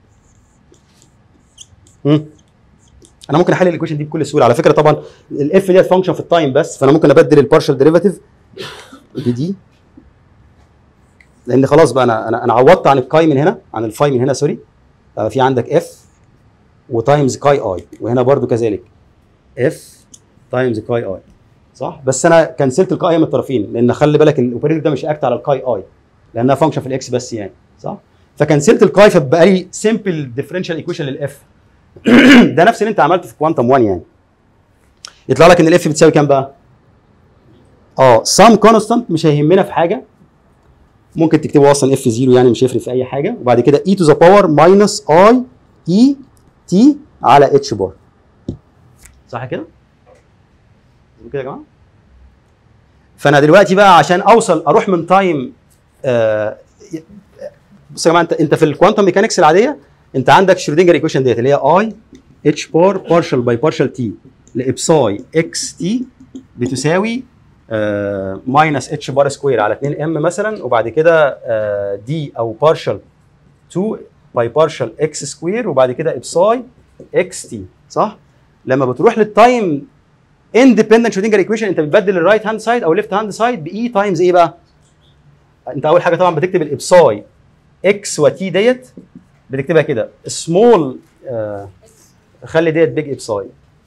مم. انا ممكن احل الايكويشن دي بكل سهوله على فكره طبعا الاف ديت فانكشن في التايم بس فانا ممكن ابدل البارشل ديريفاتيف بدي لان خلاص بقى انا انا انا عوضت عن الكاي من هنا عن الفاي من هنا سوري آه، في عندك اف وتايمز كاي اي وهنا برضو كذلك اف تايمز كاي اي صح بس انا كنسلت الكاي من الطرفين لان خلي بالك الاوبريتور ده مش اكت على الكاي اي لانها فانكشن في الاكس بس يعني صح فكنسلت الكاي فبقى لي سمبل ديفرنشال ايكويشن للاف ده نفس اللي انت عملته في كوانتم 1 يعني يطلع لك ان الاف بتساوي كام بقى؟ اه سام كونستانت مش هيهمنا في حاجه ممكن تكتبه اصلا اف 0 يعني مش هيفرق في اي حاجه وبعد كده اي تو ذا باور ماينس اي اي تي على اتش بار صح كده؟ كده يا جماعه؟ فانا دلوقتي بقى عشان اوصل اروح من تايم آه بصوا يا جماعه انت انت في الكوانتم ميكانكس العاديه انت عندك شرودنجر ايكويشن ديت اللي هي اي اتش بار بارشل باي بارشل تي لابساي اكس تي بتساوي ماينس اتش بار سكوير على 2 ام مثلا وبعد كده دي او بارشل 2 باي بارشل اكس سكوير وبعد كده ابساي اكس تي صح؟ لما بتروح للتايم اندبندنت شرودنجر ايكويشن انت بتبدل الرايت هاند سايد او الليفت هاند سايد باي تايمز ايه بقى؟ انت اول حاجه طبعا بتكتب الابساي اكس وتي ديت بتكتبها كده سمول آه خلي ديت بيج ابساي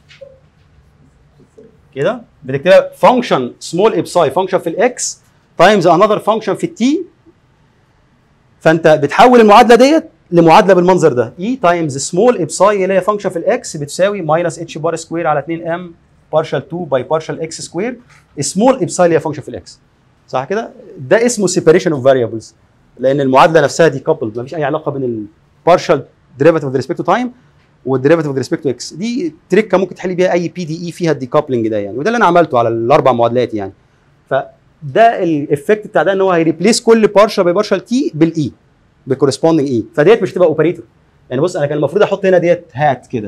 كده بتكتبها فانكشن سمول ابساي فانكشن في الاكس تايمز انذر فانكشن في التي فانت بتحول المعادله ديت لمعادله بالمنظر ده اي تايمز سمول ابساي اللي هي فانكشن في الاكس بتساوي ماينس اتش بار سكوير على 2 ام بارشل 2 باي بارشل اكس سكوير سمول ابساي اللي هي فانكشن في الاكس صح كده ده اسمه سيبريشن اوف فاريبلز لان المعادله نفسها دي كابلد مفيش اي علاقه بين البارشل ديريفاتيف with respect to time والديريفاتيف with respect to x دي تريكه ممكن تحلي بيها اي بي دي اي فيها الديكابلنج ده يعني وده اللي انا عملته على الاربع معادلات يعني فده الايفكت بتاع ده ان هو هيريبليس كل بارشل باي بارشل تي بالاي بالكورسبوندنج اي فديت مش هتبقى اوبريتور يعني بص انا كان المفروض احط هنا ديت هات كده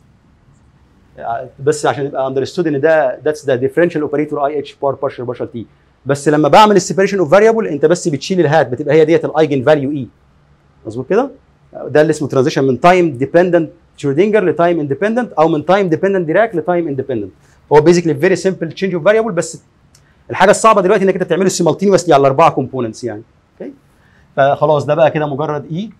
بس عشان يبقى اندرستود ان ده ذاتس ذا ديفرنشال اوبريتور اي اتش بار بارشل بارشل تي بس لما بعمل السيبريشن اوف فاريبل انت بس بتشيل الهات بتبقى هي ديت الايجن فاليو اي مظبوط كده ده اللي اسمه ترانزيشن من تايم ديبندنت شرودنجر لتايم اندبندنت او من تايم ديبندنت ديراك لتايم اندبندنت هو بيزيكلي فيري سمبل تشينج اوف فاريبل بس الحاجه الصعبه دلوقتي انك انت تعمله سيمالتينيوسلي على الاربعه كومبوننتس يعني اوكي فخلاص ده بقى كده مجرد اي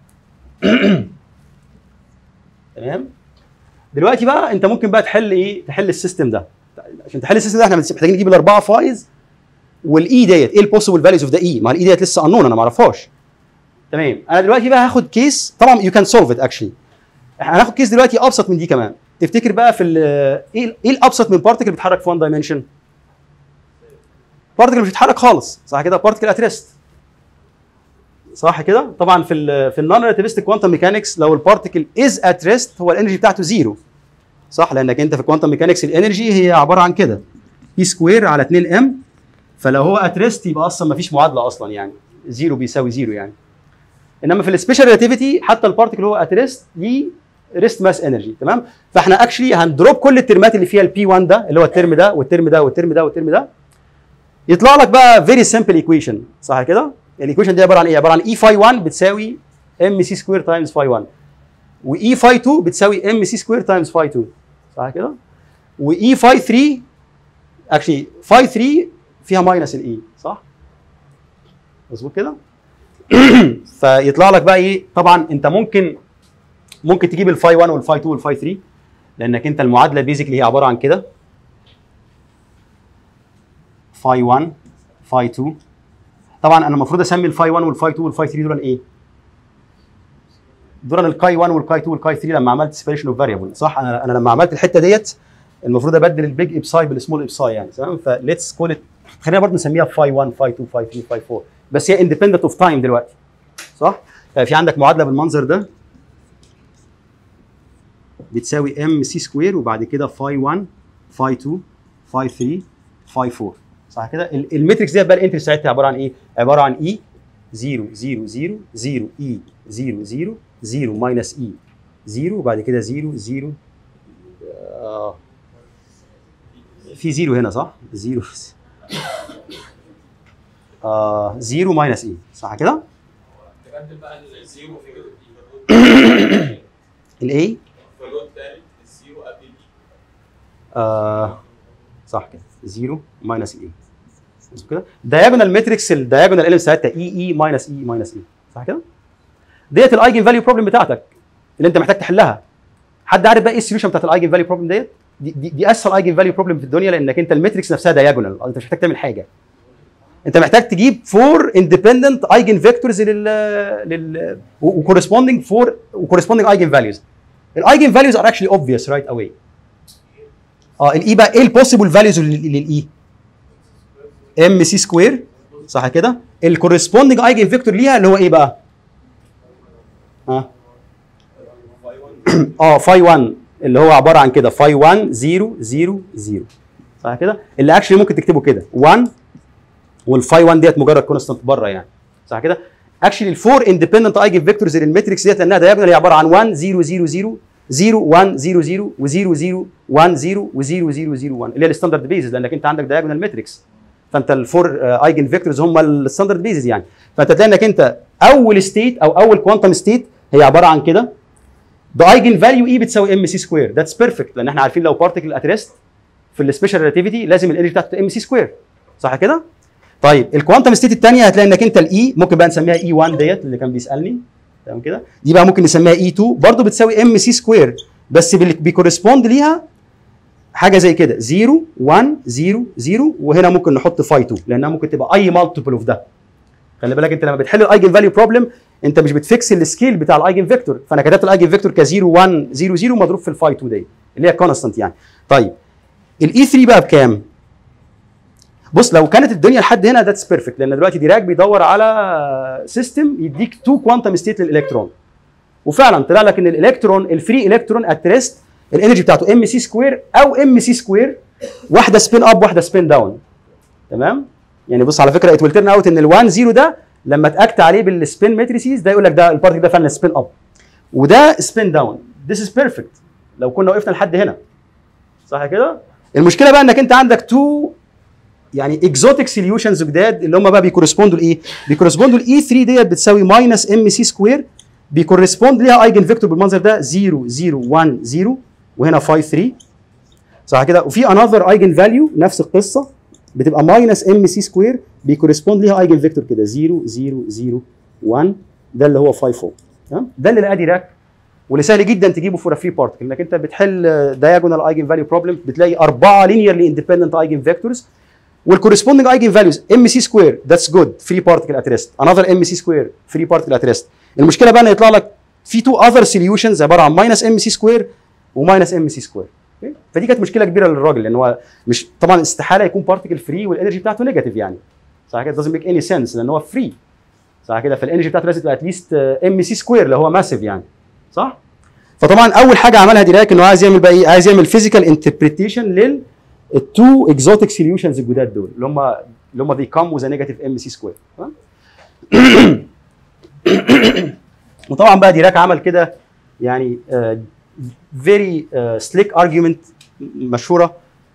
تمام دلوقتي بقى انت ممكن بقى تحل ايه تحل السيستم ده عشان تحل السيستم ده احنا محتاجين نجيب الاربعه فايز والاي ديت ايه البوسيبل فاليوز اوف ذا اي ما الاي ديت لسه انون انا ما اعرفهاش تمام انا دلوقتي بقى هاخد كيس طبعا يو كان سولف ات اكشلي احنا هناخد كيس دلوقتي ابسط من دي كمان تفتكر بقى في ايه ايه الابسط من بارتكل بيتحرك في 1 دايمنشن بارتكل مش بيتحرك خالص صح كده بارتكل ات ريست صح كده طبعا في ال في النون ريلاتيفستيك كوانتم ميكانكس لو البارتكل از ات ريست هو الانرجي بتاعته زيرو صح لانك انت في الكوانتم ميكانكس الانرجي هي عباره عن كده بي سكوير على 2 ام فلو هو اتريست يبقى اصلا ما فيش معادله اصلا يعني زيرو بيساوي زيرو يعني انما في السبيشال ريلاتيفيتي حتى البارتكل اللي هو اتريست ليه ريست ماس انرجي تمام فاحنا اكشلي هندروب كل الترمات اللي فيها البي 1 ده اللي هو الترم ده والترم ده والترم ده والترم ده يطلع لك بقى فيري سمبل ايكويشن صح كده الايكويشن دي عباره عن ايه عباره عن اي فاي 1 بتساوي ام سي سكوير تايمز فاي 1 واي فاي 2 بتساوي ام سي سكوير تايمز فاي 2 صح كده واي فاي 3 اكشلي فاي 3 فيها ماينس الاي صح مظبوط كده فيطلع لك بقى ايه طبعا انت ممكن ممكن تجيب الفاي 1 والفاي 2 والفاي 3 لانك انت المعادله بيزيكلي هي عباره عن كده فاي 1 فاي 2 طبعا انا المفروض اسمي الفاي 1 والفاي 2 والفاي 3 دول ايه؟ دول الكاي 1 والكاي 2 والكاي 3 لما عملت سيبريشن اوف فاريبل صح انا انا لما عملت الحته ديت المفروض ابدل البيج ابساي بالسمول ابساي يعني تمام فليتس كول ات خلينا برضه نسميها فاي 1 فاي 2 فاي 3 فاي 4 بس هي اندبندنت اوف تايم دلوقتي صح؟ في عندك معادله بالمنظر ده بتساوي ام سي سكوير وبعد كده فاي 1 فاي 2 فاي 3 فاي 4 صح كده ال- الماتريكس دي بقى الانتري بتاعتها عباره عن ايه؟ عباره عن اي 0 0 0 0 اي 0 0 0 ماينس اي 0 وبعد كده 0 0 آه. في 0 هنا صح؟ 0 آه 0 ماينس اي صح كده؟ تبدل بقى الزيرو في الروت الاي في الروت الثالث الزيرو قبل الاي آه صح كده 0 ماينس اي كده دايجونال ماتريكس الدايجونال اليمنت بتاعتها اي اي ماينس اي ماينس اي صح كده ديت الايجن فاليو بروبلم بتاعتك اللي انت محتاج تحلها حد عارف بقى ايه السوليوشن بتاعت الايجن فاليو بروبلم ديت دي, دي, دي اسهل ايجن فاليو بروبلم في الدنيا لانك انت الماتريكس نفسها دايجونال انت مش محتاج تعمل حاجه انت محتاج تجيب فور اندبندنت ايجن فيكتورز لل لل وكورسبوندينج فور وكورسبوندينج ايجن فاليوز الايجن فاليوز ار اكشلي اوبفيوس رايت اواي اه الاي بقى ايه البوسيبل فاليوز للاي ام سي سكوير صح كده الكورسبوندينج ايجن فيكتور ليها اللي هو ايه بقى ها اه فاي 1 اللي هو عباره عن كده فاي 1 0 0 0 صح كده اللي اكشلي ممكن تكتبه كده 1 والفاي 1 ديت مجرد كونستنت بره يعني صح كده اكشلي الفور اندبندنت ايجن فيكتورز الماتريكس ديت لانها دايجونال هي عباره عن 1 0 0 0 0 1 0 0 و0 0 1 0 و0 0 0 1 اللي هي الستاندرد بيزز لانك انت عندك دايجونال ماتريكس فانت الفور ايجن فيكتورز هم الستاندرد بيزز يعني فانت تلاقي انك انت اول ستيت او اول كوانتم ستيت هي عباره عن كده ده ايجن فاليو اي بتساوي ام سي سكوير ذاتس بيرفكت لان احنا عارفين لو بارتكل ات ريست في السبيشال ريلاتيفيتي لازم الانرجي بتاعته ام سي سكوير صح كده؟ طيب الكوانتم ستيت الثانيه هتلاقي انك انت الاي ممكن بقى نسميها اي 1 ديت اللي كان بيسالني تمام كده دي بقى ممكن نسميها اي 2 برضه بتساوي ام سي سكوير بس بال- بيكورسبوند ليها حاجه زي كده 0 1 0 0 وهنا ممكن نحط فاي 2 لانها ممكن تبقى اي مالتيبل اوف ده خلي بالك انت لما بتحل الايجن فاليو بروبلم انت مش بتفكس السكيل بتاع الايجن فيكتور فانا كتبت الايجن فيكتور ك 0 1 0 0 مضروب في الفاي 2 دي اللي هي كونستنت يعني طيب الاي 3 بقى بكام؟ بص لو كانت الدنيا لحد هنا ذاتس بيرفكت لان دلوقتي ديراك بيدور على سيستم يديك تو كوانتم ستيت للالكترون وفعلا طلع لك ان الالكترون الفري الكترون ات ريست الانرجي بتاعته ام سي سكوير او ام سي سكوير واحده سبين اب واحده سبين داون تمام يعني بص على فكره ات ويل تيرن اوت ان ال1 0 ده لما تاكت عليه بالسبين ماتريسيز ده يقول لك ده البارتكل ده فعلا سبين اب وده سبين داون ذس از بيرفكت لو كنا وقفنا لحد هنا صح كده المشكله بقى انك انت عندك تو يعني اكزوتيك سوليوشنز جداد اللي هم بقى بيكورسبوندوا لايه؟ بيكورسبوندوا لاي 3 ديت بتساوي ماينس ام سي سكوير بيكورسبوند ليها ايجن فيكتور بالمنظر ده 0 0 1 0 وهنا 5 3 صح كده وفي انذر ايجن فاليو نفس القصه بتبقى ماينس ام سي سكوير بيكورسبوند ليها ايجن فيكتور كده 0 0 0 1 ده اللي هو 5 4 تمام ده اللي لقاه ديراك واللي سهل جدا تجيبه فور فري بارتكل انك انت بتحل دايجونال ايجن فاليو بروبلم بتلاقي اربعه لينيرلي اندبندنت ايجن فيكتورز والكورسبوندنج ايجن فاليوز ام سي سكوير ذاتس جود فري بارتكل ات ريست انذر ام سي سكوير فري بارتكل ات ريست المشكله بقى ان يطلع لك في تو اذر سوليوشنز عباره عن ماينس ام سي سكوير وماينس ام سي سكوير فدي كانت مشكله كبيره للراجل لان هو مش طبعا استحاله يكون بارتكل فري والانرجي بتاعته نيجاتيف يعني صح كده doesn't make any sense لان هو فري صح كده فالانرجي بتاعته لازم تبقى اتليست ام سي سكوير اللي هو ماسيف يعني صح فطبعا اول حاجه عملها ديراك انه عايز يعمل بقى ايه عايز يعمل فيزيكال انتربريتيشن لل التو اكزوتيك سوليوشنز الجداد دول اللي هم اللي هم they come with a negative mc square تمام وطبعا بقى ديراك عمل كده يعني فيري سليك ارجيومنت مشهوره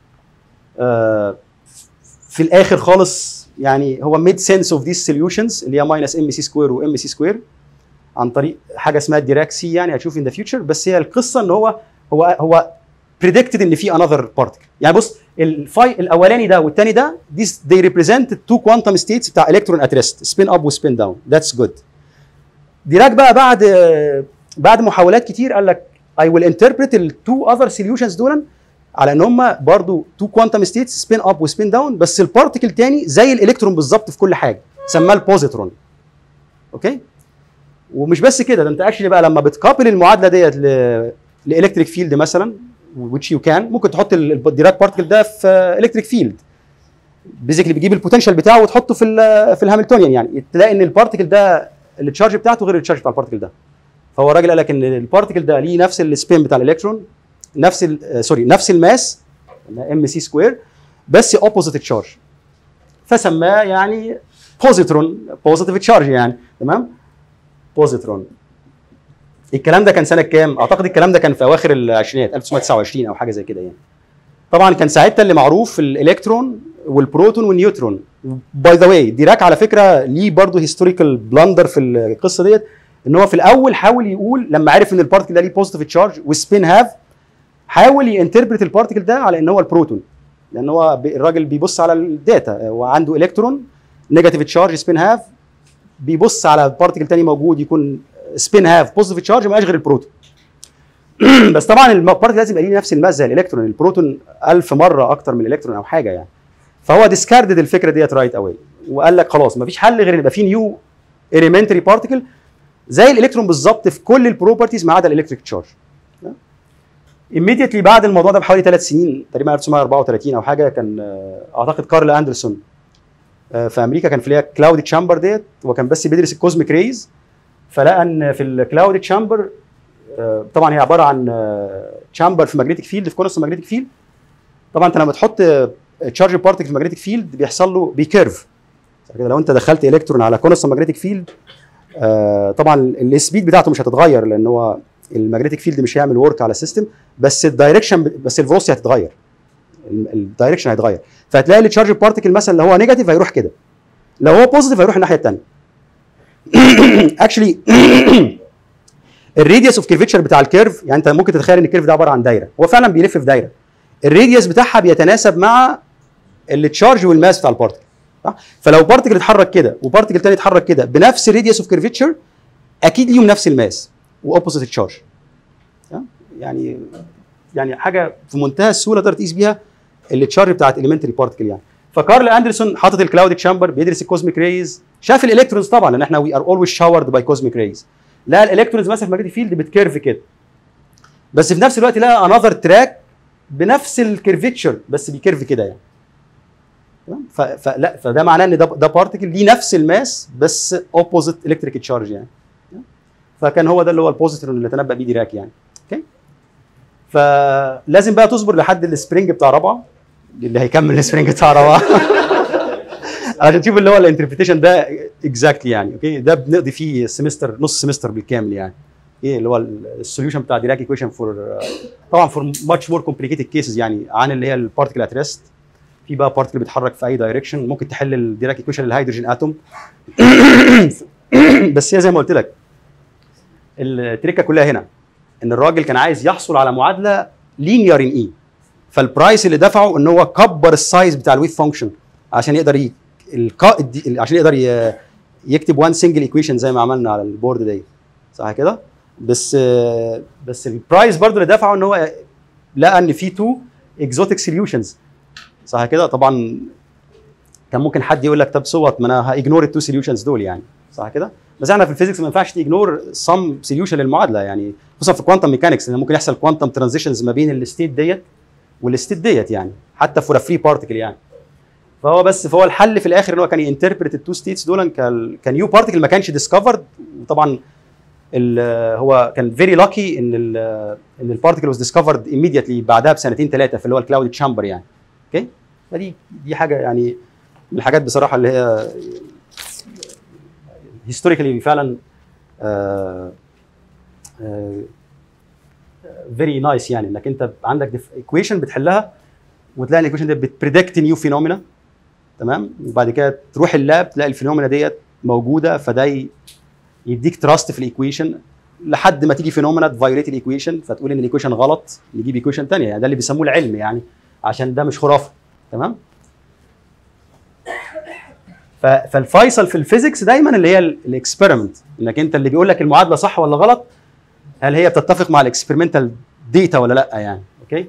آه، في الاخر خالص يعني هو ميد سنس اوف ذيس سوليوشنز اللي هي ماينس ام سي سكوير وام سي سكوير عن طريق حاجه اسمها ديراك سي يعني هتشوف ان ذا فيوتشر بس هي القصه ان هو هو هو بريدكتد ان في انذر بارتكل يعني بص الفاي الاولاني ده والثاني ده these they represent two quantum states بتاع الكترون ات ريست سبين اب وسبين داون ذاتس جود ديراك بقى بعد بعد محاولات كتير قال لك I will interpret التو اذر solutions دول على ان هم برضو تو كوانتم ستيتس سبين اب وسبين داون بس البارتكل تاني زي الالكترون بالظبط في كل حاجه سماه البوزيترون اوكي ومش بس كده ده انت اكشلي بقى لما بتقابل المعادله ديت ل لالكتريك فيلد مثلا which you can ممكن تحط ال- الديراك بارتكل ده في الكتريك فيلد بيزيكلي بتجيب البوتنشال بتاعه وتحطه في ال في الهاملتونيان يعني تلاقي ان البارتكل ده التشارج بتاعته غير التشارج بتاع البارتكل ده فهو الراجل قال لك ان البارتكل ده ليه نفس السبين بتاع الالكترون نفس ال- آه، سوري نفس الماس ام سي سكوير بس اوبوزيت تشارج فسماه يعني بوزيترون بوزيتيف تشارج يعني تمام بوزيترون الكلام ده كان سنه كام؟ اعتقد الكلام ده كان في اواخر العشرينات 1929 او حاجه زي كده يعني طبعا كان ساعتها اللي معروف الالكترون والبروتون والنيوترون باي ذا واي ديراك على فكره ليه برضه هيستوريكال بلندر في القصه ديت ان هو في الاول حاول يقول لما عرف ان البارتكل ده ليه بوزيتيف تشارج وسبين هاف حاول ينتربرت البارتكل ده على ان هو البروتون لان هو بي- الراجل بيبص على الداتا هو عنده الكترون نيجاتيف تشارج سبين هاف بيبص على بارتكل تاني موجود يكون سبين هاف بوزيتيف تشارج ما غير البروتون بس طبعا البارتكل لازم يبقى ليه نفس الماس زي الالكترون البروتون ألف مره اكتر من الالكترون او حاجه يعني فهو ديسكاردد الفكره ديت رايت اواي وقال لك خلاص مفيش حل غير ان يبقى في نيو اليمنتري بارتكل زي الالكترون بالظبط في كل البروبرتيز ما عدا الالكتريك تشارج immediately بعد الموضوع ده بحوالي ثلاث سنين تقريبا 1934 او حاجه كان آه، اعتقد كارل اندرسون آه، في امريكا كان في اللي هي كلاود تشامبر ديت وكان بس بيدرس الكوزميك ريز فلقى ان في الكلاود تشامبر طبعا هي عباره عن تشامبر في ماجنتيك فيلد في كونس ماجنتيك فيلد طبعا انت لما تحط تشارج بارتكل في ماجنتيك فيلد بيحصل له بيكيرف كده لو انت دخلت الكترون على كونس ماجنتيك فيلد طبعا السبيد بتاعته مش هتتغير لان هو الماجنتيك فيلد مش هيعمل ورك على السيستم بس الدايركشن بس الفيلوسيتي هتتغير الدايركشن هيتغير فهتلاقي التشارج بارتكل مثلا اللي هو نيجاتيف هيروح كده لو هو بوزيتيف هيروح الناحيه الثانيه اكشلي الراديوس اوف كيرفتشر بتاع الكيرف يعني انت ممكن تتخيل ان الكيرف ده عباره عن دايره هو فعلا بيلف في دايره الراديوس بتاعها بيتناسب مع التشارج والماس بتاع البارتكل صح فلو بارتكل اتحرك كده وبارتكل تاني اتحرك كده بنفس الراديوس اوف كيرفتشر اكيد ليهم نفس الماس واوبوزيت تشارج يعني يعني حاجه في منتهى السهوله تقدر تقيس بيها التشارج بتاعت اليمنتري بارتكل يعني فكارل اندرسون حاطط الكلاود تشامبر بيدرس الكوزميك ريز شاف الالكترونز طبعا لان احنا وي ار اولويز شاورد باي كوزميك ريز لا الالكترونز مثلا في ماجنتيك فيلد بتكيرف كده بس في نفس الوقت لقى انذر تراك بنفس الكيرفتشر بس بيكيرف كده يعني تمام ف- فلا فده معناه ان ده ده بارتكل ليه نفس الماس بس اوبوزيت الكتريك تشارج يعني فكان هو ده اللي هو البوزيترون اللي تنبأ بيه ديراك يعني اوكي فلازم بقى تصبر لحد السبرينج بتاع رابعه اللي هيكمل السبرينج بتاع رابعه عشان تشوف اللي هو الانتربريتيشن ده اكزاكتلي يعني اوكي ده بنقضي فيه سمستر نص سمستر بالكامل يعني ايه اللي هو السوليوشن بتاع ديراك ايكويشن فور طبعا فور ماتش مور كومبليكيتد كيسز يعني عن اللي هي البارتكل ات ريست في بقى بارتكل بيتحرك في اي دايركشن ممكن تحل الديراك ايكويشن للهيدروجين اتوم بس هي زي ما قلت لك التركه كلها هنا ان الراجل كان عايز يحصل على معادله لينير ان اي فالبرايس اللي دفعه ان هو كبر السايز بتاع الويف فانكشن عشان يقدر ي... القا... الدي- عشان يقدر ي... يكتب وان سنجل ايكويشن زي ما عملنا على البورد دي صح كده بس بس البرايس برضو اللي دفعه ان هو لقى ان في تو اكزوتيك سوليوشنز صح كده طبعا كان ممكن حد يقول لك طب صوت ما انا هاجنور التو سوليوشنز دول يعني صح كده بس احنا في الفيزيكس ما ينفعش تيجنور سم سوليوشن للمعادله يعني خصوصا في كوانتم ميكانكس لان ممكن يحصل كوانتم ترانزيشنز ما بين الستيت ديت والستيت ديت يعني حتى فور فري بارتكل يعني فهو بس فهو الحل في الاخر ان هو كان ينتربريت التو ستيتس دول كنيو بارتكل ما كانش ديسكفرد وطبعا ال- هو كان فيري لاكي ان ال ان البارتكل واز ديسكفرد immediately بعدها بسنتين ثلاثه في اللي هو الكلاود تشامبر يعني اوكي فدي دي حاجه يعني من الحاجات بصراحه اللي هي هيستوريكالي فعلا فيري نايس يعني انك انت عندك ايكويشن بتحلها وتلاقي الايكويشن دي بتبريدكت نيو فينومينا تمام وبعد كده تروح اللاب تلاقي الفينومينا ديت موجوده فده ي- يديك تراست في الايكويشن لحد ما تيجي فينومينا تفايوليت الايكويشن فتقول ان الايكويشن غلط نجيب ايكويشن ثانيه يعني ده اللي بيسموه العلم يعني عشان ده مش خرافه تمام ف- فالفيصل في الفيزيكس دايما اللي هي الاكسبيرمنت انك انت اللي بيقول لك المعادله صح ولا غلط هل هي بتتفق مع الاكسبيرمنتال ديتا ولا لا يعني اوكي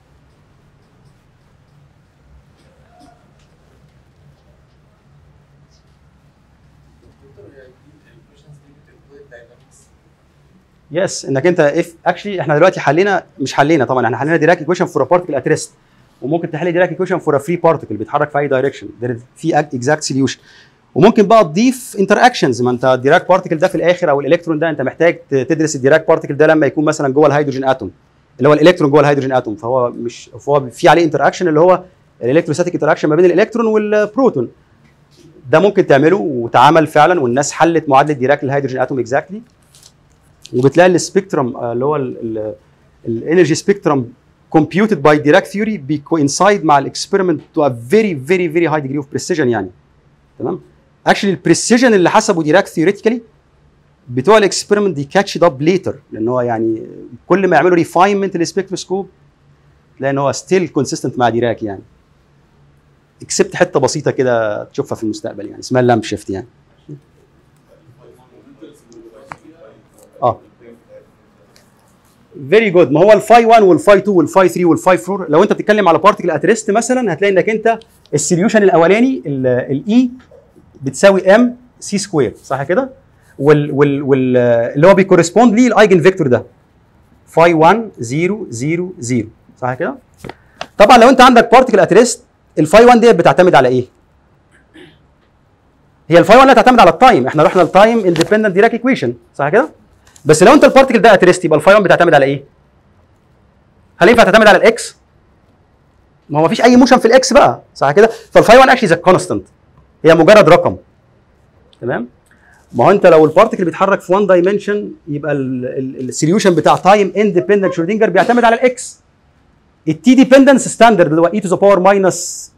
يس انك انت اف اكشلي احنا دلوقتي حلينا مش حلينا طبعا احنا حلينا ديراك ايكويشن فور ا بارتكل ات ريست وممكن تحل ديراك ايكويشن فور ا فري بارتكل بيتحرك في اي دايركشن في اكزاكت سوليوشن وممكن بقى تضيف انتر اكشنز ما انت الديراك بارتكل ده في الاخر او الالكترون ده انت محتاج ت- تدرس الديراك بارتكل ده لما يكون مثلا جوه الهيدروجين اتوم اللي هو الالكترون جوه الهيدروجين اتوم فهو مش فهو في عليه انتر اكشن اللي هو الالكتروستاتيك انتر اكشن ما بين الالكترون والبروتون ده ممكن تعمله وتعامل فعلا والناس حلت معادله ديراك للهيدروجين اتوم اكزاكتلي وبتلاقي السبيكترم آه، اللي هو الانرجي سبيكترم computed by Dirac theory بيكوينسايد مع الاكسبيرمنت to a very very very high degree of precision يعني تمام actually البريسيجن اللي حسبه ديراك theoretically بتوع الاكسبيرمنت دي كاتش اب ليتر لان هو يعني كل ما يعملوا ريفاينمنت للسبيكتروسكوب تلاقي ان هو ستيل كونسيستنت مع ديراك يعني اكسبت حته بسيطه كده تشوفها في المستقبل يعني اسمها اللامب شيفت يعني اه فيري جود ما هو الفاي 1 والفاي 2 والفاي 3 والفاي 4 لو انت بتتكلم على بارتكل ات ريست مثلا هتلاقي انك انت السوليوشن الاولاني الاي بتساوي ام سي سكوير صح كده؟ وال وال وال اللي هو بيكورسبوند ليه الايجن فيكتور ده فاي 1 0 0 0 صح كده؟ طبعا لو انت عندك بارتكل ات ريست الفاي 1 ديت بتعتمد على ايه؟ هي الفاي 1 لا تعتمد على التايم احنا رحنا للتايم اندبندنت ديراك ايكويشن صح كده؟ بس لو انت البارتكل ده ات ريست يبقى الفاي 1 بتعتمد على ايه؟ هل ينفع تعتمد على الاكس؟ ما هو مفيش اي موشن في الاكس بقى صح كده؟ فالفاي 1 اكشلي ذا كونستنت هي مجرد رقم تمام؟ ما هو انت لو البارتكل بيتحرك في 1 دايمنشن يبقى السوليوشن بتاع تايم اندبندنت شرودنجر بيعتمد على الاكس التي ديبندنس ستاندرد اللي هو اي تو ذا باور ماينس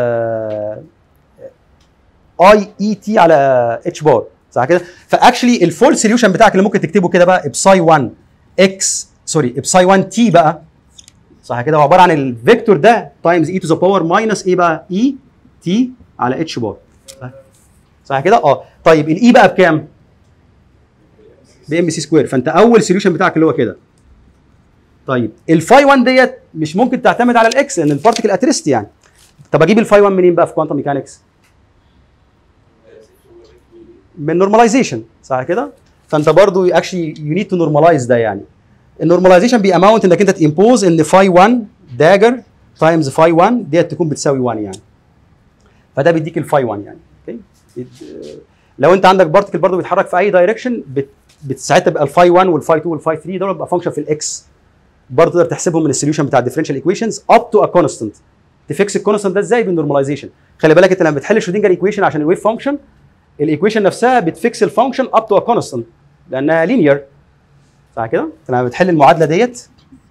اي اي تي على اتش بار صح كده فاكشلي الفول سوليوشن بتاعك اللي ممكن تكتبه كده بقى ابساي 1 اكس سوري ابساي 1 تي بقى صح كده هو عباره عن الفيكتور ده تايمز اي تو ذا باور ماينس ايه بقى اي تي على اتش بار صح كده اه طيب الاي بقى بكام بام سي سكوير فانت اول سوليوشن بتاعك اللي هو كده طيب الفاي 1 ديت مش ممكن تعتمد على الاكس لان البارتكل اتريست يعني طب اجيب الفاي 1 منين بقى في كوانتم ميكانكس من نورماليزيشن صح كده فانت برضو اكشلي يو نيد تو نورماليز ده يعني النورماليزيشن بياماونت انك انت تمبوز ان فاي 1 داجر تايمز فاي 1 ديت تكون بتساوي 1 يعني فده بيديك الفاي 1 يعني اوكي لو انت عندك بارتكل برضو بيتحرك في اي دايركشن بت ساعتها بقى الفاي 1 والفاي 2 والفاي 3 دول بيبقى فانكشن في الاكس برضه تقدر تحسبهم من السوليوشن بتاع الديفرنشال ايكويشنز اب تو ا كونستنت تفكس الكونستنت ده ازاي بالنورماليزيشن خلي بالك انت لما بتحل شرودنجر ايكويشن عشان الويف فانكشن الايكويشن نفسها بتفكس الفانكشن اب تو ا كونستنت لانها لينير صح كده؟ انت لما بتحل المعادله ديت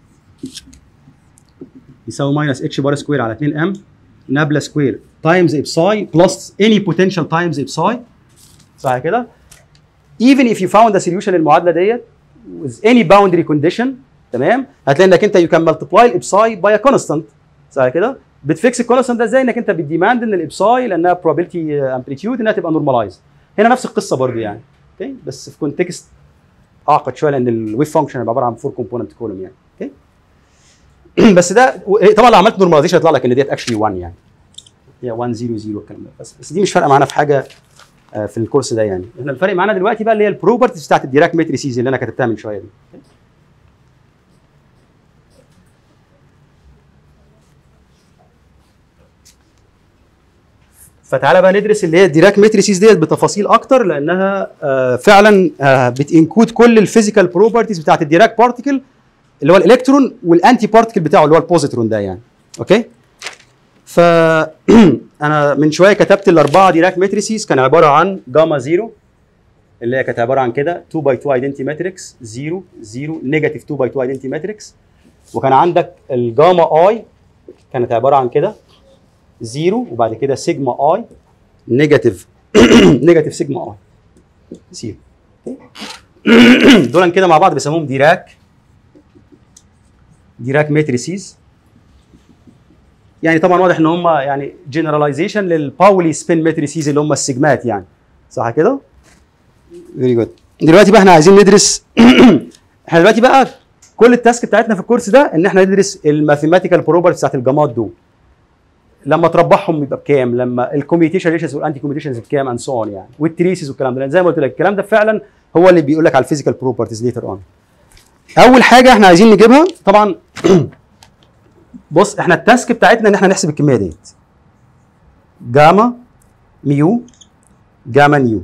يساوي ماينس اتش بار سكوير على 2 ام نابلا سكوير تايمز ابساي بلس اني بوتنشال تايمز ابساي صح كده؟ even if you found a solution للمعادله ديت with any boundary condition تمام هتلاقي انك انت يو كان ملتبلاي الابساي باي ا كونستانت صح كده بتفكس الكونستانت ده ازاي انك انت بتديماند ان الابساي لانها probability امبليتيود انها تبقى نورماليزد هنا نفس القصه برضو يعني اوكي بس في كونتكست اعقد شويه لان الويف فانكشن عباره عن فور كومبوننت كولوم يعني اوكي بس ده طبعا لو عملت نورماليزيشن هيطلع لك ان ديت اكشلي 1 يعني هي 1 0 0 الكلام ده بس بس دي مش فارقه معانا في حاجه آه، في الكورس ده يعني احنا الفرق معانا دلوقتي بقى اللي هي البروبرتيز بتاعت الديراك ماتريسيز اللي انا كتبتها من شويه دي فتعالى بقى ندرس اللي هي الديراك ماتريسيز ديت بتفاصيل اكتر لانها آه، فعلا آه، بتنكود كل الفيزيكال بروبرتيز بتاعت الديراك بارتيكل اللي هو الالكترون والانتي بارتيكل بتاعه اللي هو البوزيترون ده يعني اوكي ف ف انا من شويه كتبت الاربعه ديراك ماتريسيز كان عباره عن جاما زيرو اللي هي كانت عباره عن كده 2 باي 2 ايدنتي ماتريكس 0 0 نيجاتيف 2 باي 2 ايدنتي ماتريكس وكان عندك الجاما اي كانت عباره عن كده 0 وبعد كده سيجما اي نيجاتيف نيجاتيف سيجما اي 0 دول كده مع بعض بيسموهم ديراك ديراك ماتريسيز يعني طبعا واضح ان هم يعني جنراليزيشن للباولي سبين ماتريسيز اللي هم السيجمات يعني صح كده؟ فيري جود دلوقتي بقى احنا عايزين ندرس احنا دلوقتي بقى كل التاسك بتاعتنا في الكورس ده ان احنا ندرس الماثيماتيكال بروبرتيز بتاعت الجامات دول لما تربحهم يبقى بكام لما الكوميوتيشن ريشنز والانتي كوميوتيشنز بكام اند سو اون يعني والتريسز والكلام ده لان زي ما قلت لك الكلام ده فعلا هو اللي بيقول لك على الفيزيكال بروبرتيز ليتر اون اول حاجه احنا عايزين نجيبها طبعا بص احنا التاسك بتاعتنا ان احنا نحسب الكميه ديت جاما ميو جاما نيو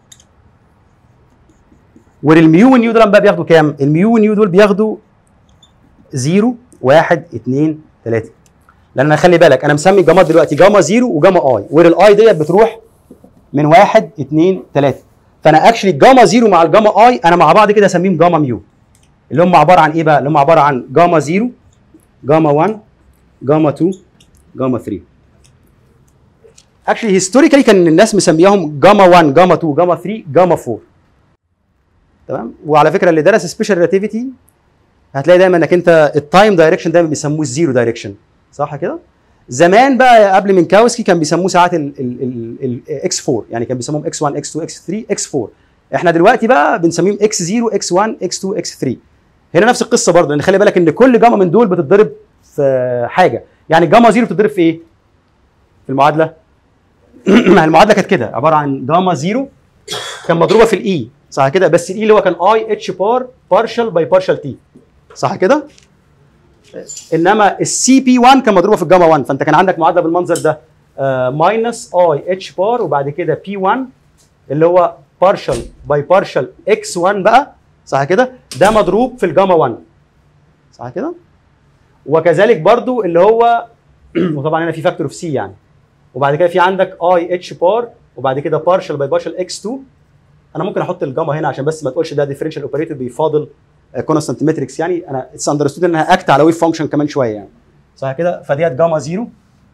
والميو والنيو دول بقى بياخدوا كام؟ الميو والنيو دول بياخدوا 0 1 2 3 لان انا خلي بالك انا مسمي جامات دلوقتي جاما 0 وجاما اي وير الاي ديت بتروح من 1 2 3 فانا اكشلي جاما 0 مع الجاما اي انا مع بعض كده اسميهم جاما ميو اللي هم عباره عن ايه بقى؟ اللي هم عباره عن جاما 0 جاما 1 جاما 2 جاما 3 اكشلي هيستوريكالي كان الناس مسمياهم جاما 1 جاما 2 جاما 3 جاما 4 تمام وعلى فكره اللي درس سبيشال ريلاتيفيتي هتلاقي دايما انك انت التايم دايركشن دايما بيسموه الزيرو دايركشن صح كده؟ زمان بقى قبل منكاوسكي كان بيسموه ساعات الاكس 4 يعني كان بيسموهم اكس 1 اكس 2 اكس 3 اكس 4 احنا دلوقتي بقى بنسميهم اكس 0 اكس 1 اكس 2 اكس 3 هنا نفس القصه برضه لان خلي بالك ان كل جاما من دول بتتضرب في حاجه يعني جاما 0 بتتضرب في ايه؟ في المعادله ما المعادله كانت كده عباره عن جاما 0 كان مضروبه في الاي صح كده بس الاي اللي هو كان اي اتش بار بارشل باي بارشل تي صح كده انما السي بي 1 كان مضروبه في الجاما 1 فانت كان عندك معادله بالمنظر ده ماينس اي اتش بار وبعد كده بي 1 اللي هو بارشل باي بارشل اكس 1 بقى صح كده ده مضروب في الجاما 1 صح كده وكذلك برضو اللي هو وطبعا هنا في فاكتور اوف سي يعني وبعد كده في عندك اي اتش بار وبعد كده بارشل باي بارشل اكس 2 انا ممكن احط الجاما هنا عشان بس ما تقولش ده ديفرنشال اوبريتور بيفاضل كونستانت ماتريكس يعني انا اتس اندرستود ان انا اكت على ويف فانكشن كمان شويه يعني صح كده فديت جاما 0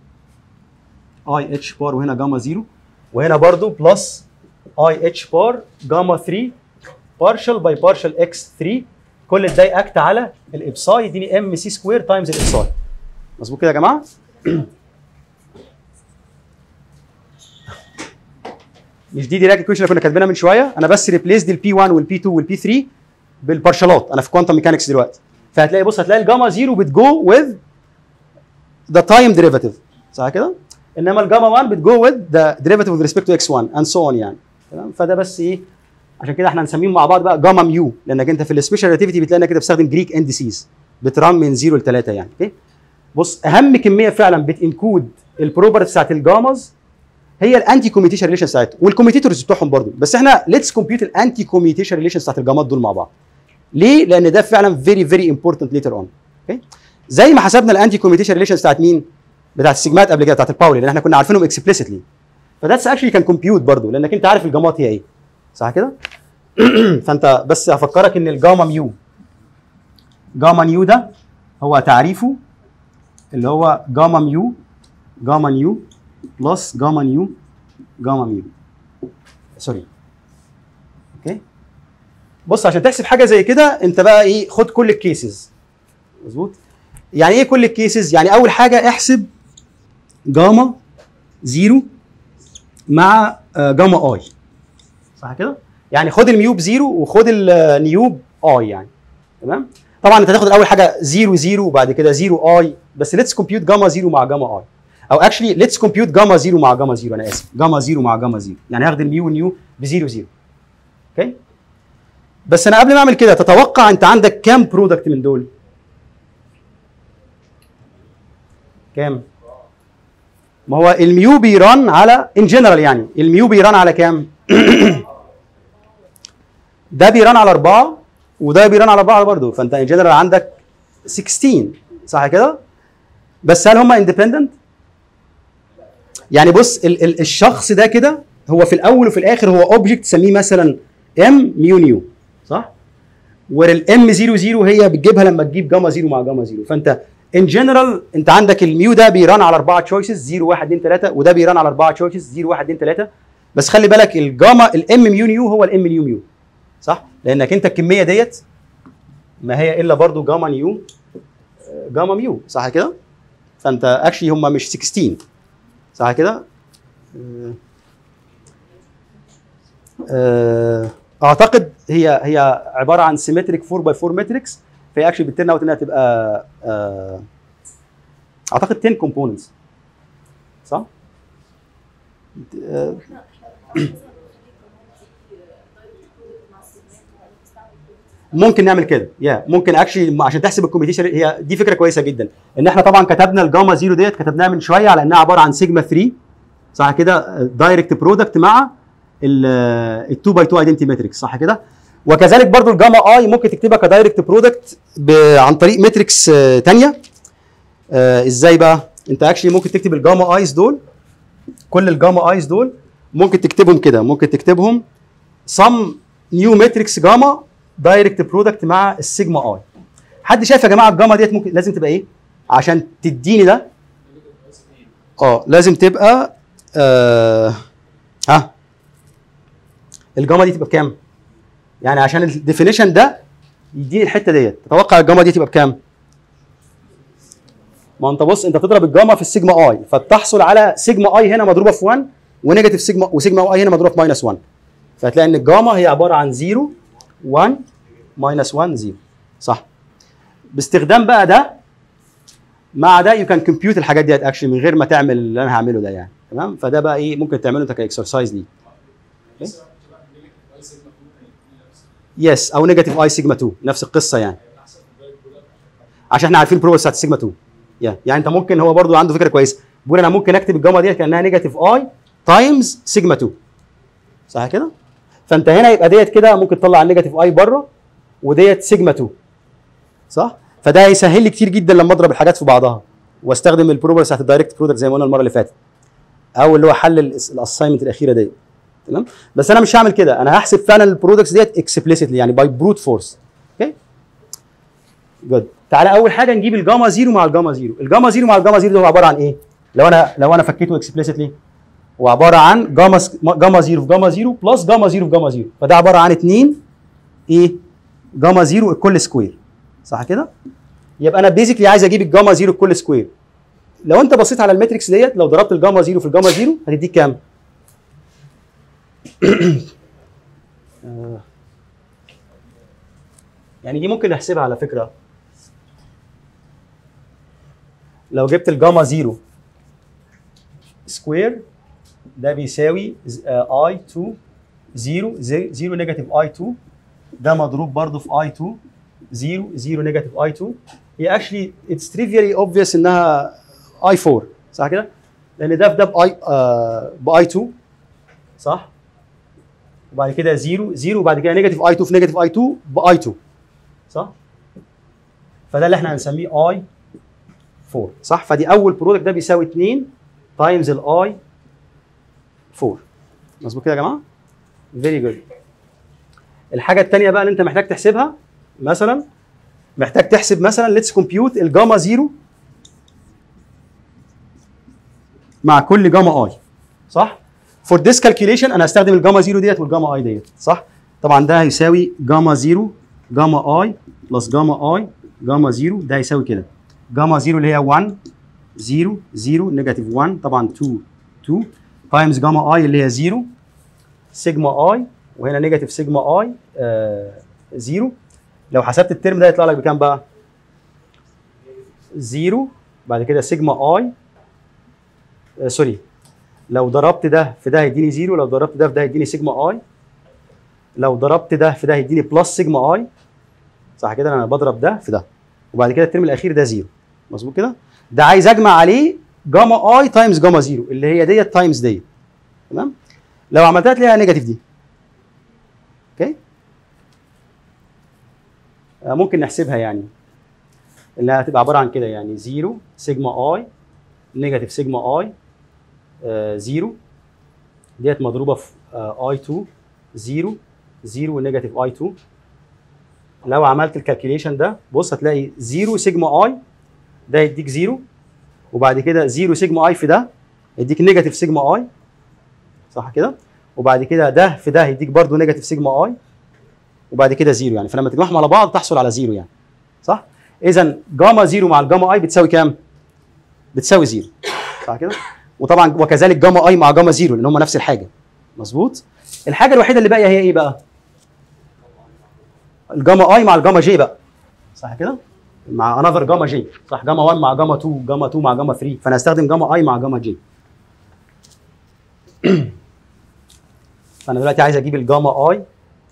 اي اتش بار وهنا جاما 0 وهنا برضو بلس اي اتش بار جاما 3 بارشل باي بارشل اكس 3 كل ده ياكت على الابساي يديني ام سي سكوير تايمز الابساي مظبوط كده يا جماعه مش دي ديراك ايكويشن اللي كنا كاتبينها من شويه انا بس ريبليس دي البي 1 والبي 2 والبي 3 بالبارشلات انا في كوانتم ميكانكس دلوقتي فهتلاقي بص هتلاقي الجاما 0 بتجو وذ ذا تايم ديريفاتيف صح كده؟ انما الجاما 1 بتجو وذ ذا ديريفاتيف وذ ريسبكت تو اكس 1 اند سو اون يعني تمام فده بس ايه عشان كده احنا هنسميهم مع بعض بقى جاما ميو لانك انت في السبيشال ريلاتيفيتي بتلاقي انك كده بتستخدم جريك اندسيز بتران من 0 ل 3 يعني اوكي بص اهم كميه فعلا بتنكود البروبرتيز بتاعت الجاماز هي الانتي كوميوتيشن ريليشن بتاعتهم والكوميوتيتورز بتوعهم برضو بس احنا ليتس كومبيوت الانتي كوميوتيشن ريليشن بتاعت الجامات دول مع بعض ليه؟ لان ده فعلا فيري فيري امبورتنت ليتر اون اوكي زي ما حسبنا الانتي كوميوتيشن ريليشن بتاعت مين؟ بتاعت السيجمات قبل كده بتاعت الباولي لان احنا كنا عارفينهم اكسبلسيتلي فذاتس اكشلي كان كومبيوت برضو لانك انت عارف الجامات هي ايه صح كده؟ فانت بس هفكرك ان الجاما ميو جاما نيو ده هو تعريفه اللي هو جاما ميو جاما نيو بلس جاما نيو جاما ميو سوري اوكي بص عشان تحسب حاجه زي كده انت بقى ايه خد كل الكيسز مظبوط يعني ايه كل الكيسز يعني اول حاجه احسب جاما زيرو مع آه، جاما اي صح كده يعني خد الميو بزيرو وخد النيو باي يعني تمام طبعا انت هتاخد اول حاجه زيرو زيرو وبعد كده زيرو اي بس ليتس كومبيوت جاما زيرو مع جاما اي او اكشلي ليتس كومبيوت جاما زيرو مع جاما زيرو انا اسف جاما زيرو مع جاما زيرو يعني هاخد الميو والنيو بزيرو زيرو اوكي بس انا قبل ما اعمل كده تتوقع انت عندك كام برودكت من دول كام ما هو الميو بيران على ان جنرال يعني الميو بيران على كام ده بيران على أربعة وده بيران على أربعة برضه فأنت ان جنرال عندك 16 صح كده؟ بس هل هم اندبندنت؟ يعني بص ال ال الشخص ده كده هو في الاول وفي الاخر هو اوبجكت تسميه مثلا ام ميو نيو صح والام 0 0 هي بتجيبها لما تجيب جاما 0 مع جاما 0 فانت ان جنرال انت عندك الميو ده بيران على اربعه تشويسز 0 1 2 3 وده بيران على اربعه تشويسز 0 1 2 3 بس خلي بالك الجاما الام ميو نيو هو الام نيو ميو صح لانك انت الكميه ديت ما هي الا برضو جاما نيو آه، جاما ميو صح كده فانت اكشلي هم مش 16 صح كده آه، آه، اعتقد هي هي عباره عن سيمتريك 4 باي 4 ماتريكس فهي اكشلي بترن اوت انها تبقى آه، اعتقد 10 كومبوننتس صح؟ آه، ممكن نعمل كده يا ممكن اكشلي عشان تحسب الكومبيتيشن هي دي فكره كويسه جدا ان احنا طبعا كتبنا الجاما زيرو ديت كتبناها من شويه على انها عباره عن سيجما 3 صح كده دايركت برودكت مع ال 2 باي 2 ايدنتي ماتريكس صح كده وكذلك برضو الجاما اي ممكن تكتبها كدايركت برودكت عن طريق ماتريكس ثانيه ازاي بقى انت اكشلي ممكن تكتب الجاما ايز دول كل الجاما ايز دول ممكن تكتبهم كده ممكن تكتبهم سم نيو ماتريكس جاما دايركت برودكت مع السيجما اي حد شايف يا جماعه الجاما ديت ممكن لازم تبقى ايه عشان تديني ده اه لازم تبقى آه ها الجاما دي تبقى بكام يعني عشان الديفينيشن ده يديني الحته ديت تتوقع الجاما دي تبقى بكام ما انت بص انت تضرب الجاما في السيجما اي فتحصل على سيجما اي هنا مضروبه في 1 ونيجاتيف سيجما وسيجما اي هنا مضروبه في ماينس 1 فهتلاقي ان الجاما هي عباره عن 0 1 ماينس 1 0 صح باستخدام بقى ده مع ده يو كان كمبيوت الحاجات ديت اكشلي من غير ما تعمل اللي انا هعمله ده يعني تمام فده بقى ايه ممكن تعمله انت كاكسرسايز ليه يس او نيجاتيف اي سيجما 2 نفس القصه يعني عشان احنا عارفين البروبابيلتي بتاعت السيجما 2 يعني يعني انت ممكن هو برضو عنده فكره كويسه بيقول انا ممكن اكتب الجاما ديت كانها نيجاتيف اي تايمز سيجما 2 صح كده؟ فانت هنا يبقى ديت كده ممكن تطلع النيجاتيف اي بره وديت سيجما 2 صح؟ فده هيسهل لي كتير جدا لما اضرب الحاجات في بعضها واستخدم البروبابيلتي بتاعت الدايركت برودكت زي ما قلنا المره اللي فاتت او اللي هو حل الاساينمنت الاخيره ديت تمام بس انا مش هعمل كده انا هحسب فعلا البرودكتس ديت اكسبليسيتلي يعني باي بروت فورس اوكي جود تعالى اول حاجه نجيب الجاما زيرو مع الجاما زيرو الجاما زيرو مع الجاما زيرو ده هو عباره عن ايه لو انا لو انا فكيته اكسبليسيتلي هو عباره عن جاما س- جاما زيرو في جاما زيرو بلس جاما زيرو في جاما زيرو فده عباره عن 2 ايه جاما زيرو الكل سكوير صح كده يبقى انا بيزيكلي عايز اجيب الجاما زيرو الكل سكوير لو انت بصيت على الماتريكس ديت لو ضربت الجاما زيرو في الجاما زيرو هتديك كام آه. يعني دي ممكن نحسبها على فكره لو جبت الجاما زيرو سكوير ده بيساوي اي 2 0 0 نيجاتيف اي 2 ده مضروب برضه في اي 2 0 0 نيجاتيف اي 2 هي اكشلي اتس تريفيالي اوبفيوس انها اي 4 صح كده؟ لان ده في ده باي آه باي 2 صح؟ وبعد كده 0 0 وبعد كده نيجاتيف اي 2 في نيجاتيف اي 2 باي 2 صح؟ فده اللي احنا هنسميه اي 4 صح؟ فدي اول برودكت ده بيساوي 2 تايمز الاي 4 مظبوط كده يا جماعه؟ فيري جود الحاجه الثانيه بقى اللي انت محتاج تحسبها مثلا محتاج تحسب مثلا ليتس كومبيوت الجاما 0 مع كل جاما اي صح؟ فور ذيس كالكوليشن انا هستخدم الجاما 0 ديت والجاما اي ديت صح؟ طبعا ده هيساوي جاما 0 جاما اي بلس جاما اي جاما 0 ده هيساوي كده جاما 0 اللي هي 1 0 0 نيجاتيف 1 طبعا 2 2 تايمز جاما اي اللي هي 0 سيجما اي وهنا نيجاتيف سيجما اي 0 لو حسبت الترم ده يطلع لك بكام بقى؟ 0 بعد كده سيجما اي آه سوري لو ضربت ده في ده هيديني 0 لو ضربت ده في ده هيديني سيجما اي لو ضربت ده في ده هيديني بلس سيجما اي صح كده انا بضرب ده في ده وبعد كده الترم الاخير ده 0 مظبوط كده ده عايز اجمع عليه جاما اي تايمز جاما 0 اللي هي ديت تايمز ديت تمام لو عملتها تلاقيها نيجاتيف دي اوكي آه، ممكن نحسبها يعني اللي هتبقى عباره عن كده يعني 0 سيجما اي نيجاتيف سيجما اي 0 ديت مضروبه في اي 2 0 0 نيجاتيف اي 2 لو عملت الكالكوليشن ده بص هتلاقي 0 سيجما اي ده يديك 0 وبعد كده 0 سيجما اي في ده يديك نيجاتيف سيجما اي صح كده وبعد كده ده في ده يديك برضه نيجاتيف سيجما اي وبعد كده 0 يعني فلما تجمعهم على بعض تحصل على 0 يعني صح اذا جاما 0 مع الجاما اي بتساوي كام بتساوي 0 صح كده وطبعا وكذلك جاما اي مع جاما 0 لان هم نفس الحاجه مظبوط الحاجه الوحيده اللي باقيه هي ايه بقى الجاما اي مع الجاما جي بقى صح كده مع انذر جاما جي صح جاما 1 مع جاما 2 جاما 2 مع جاما 3 فانا هستخدم جاما اي مع جاما جي فانا دلوقتي عايز اجيب الجاما اي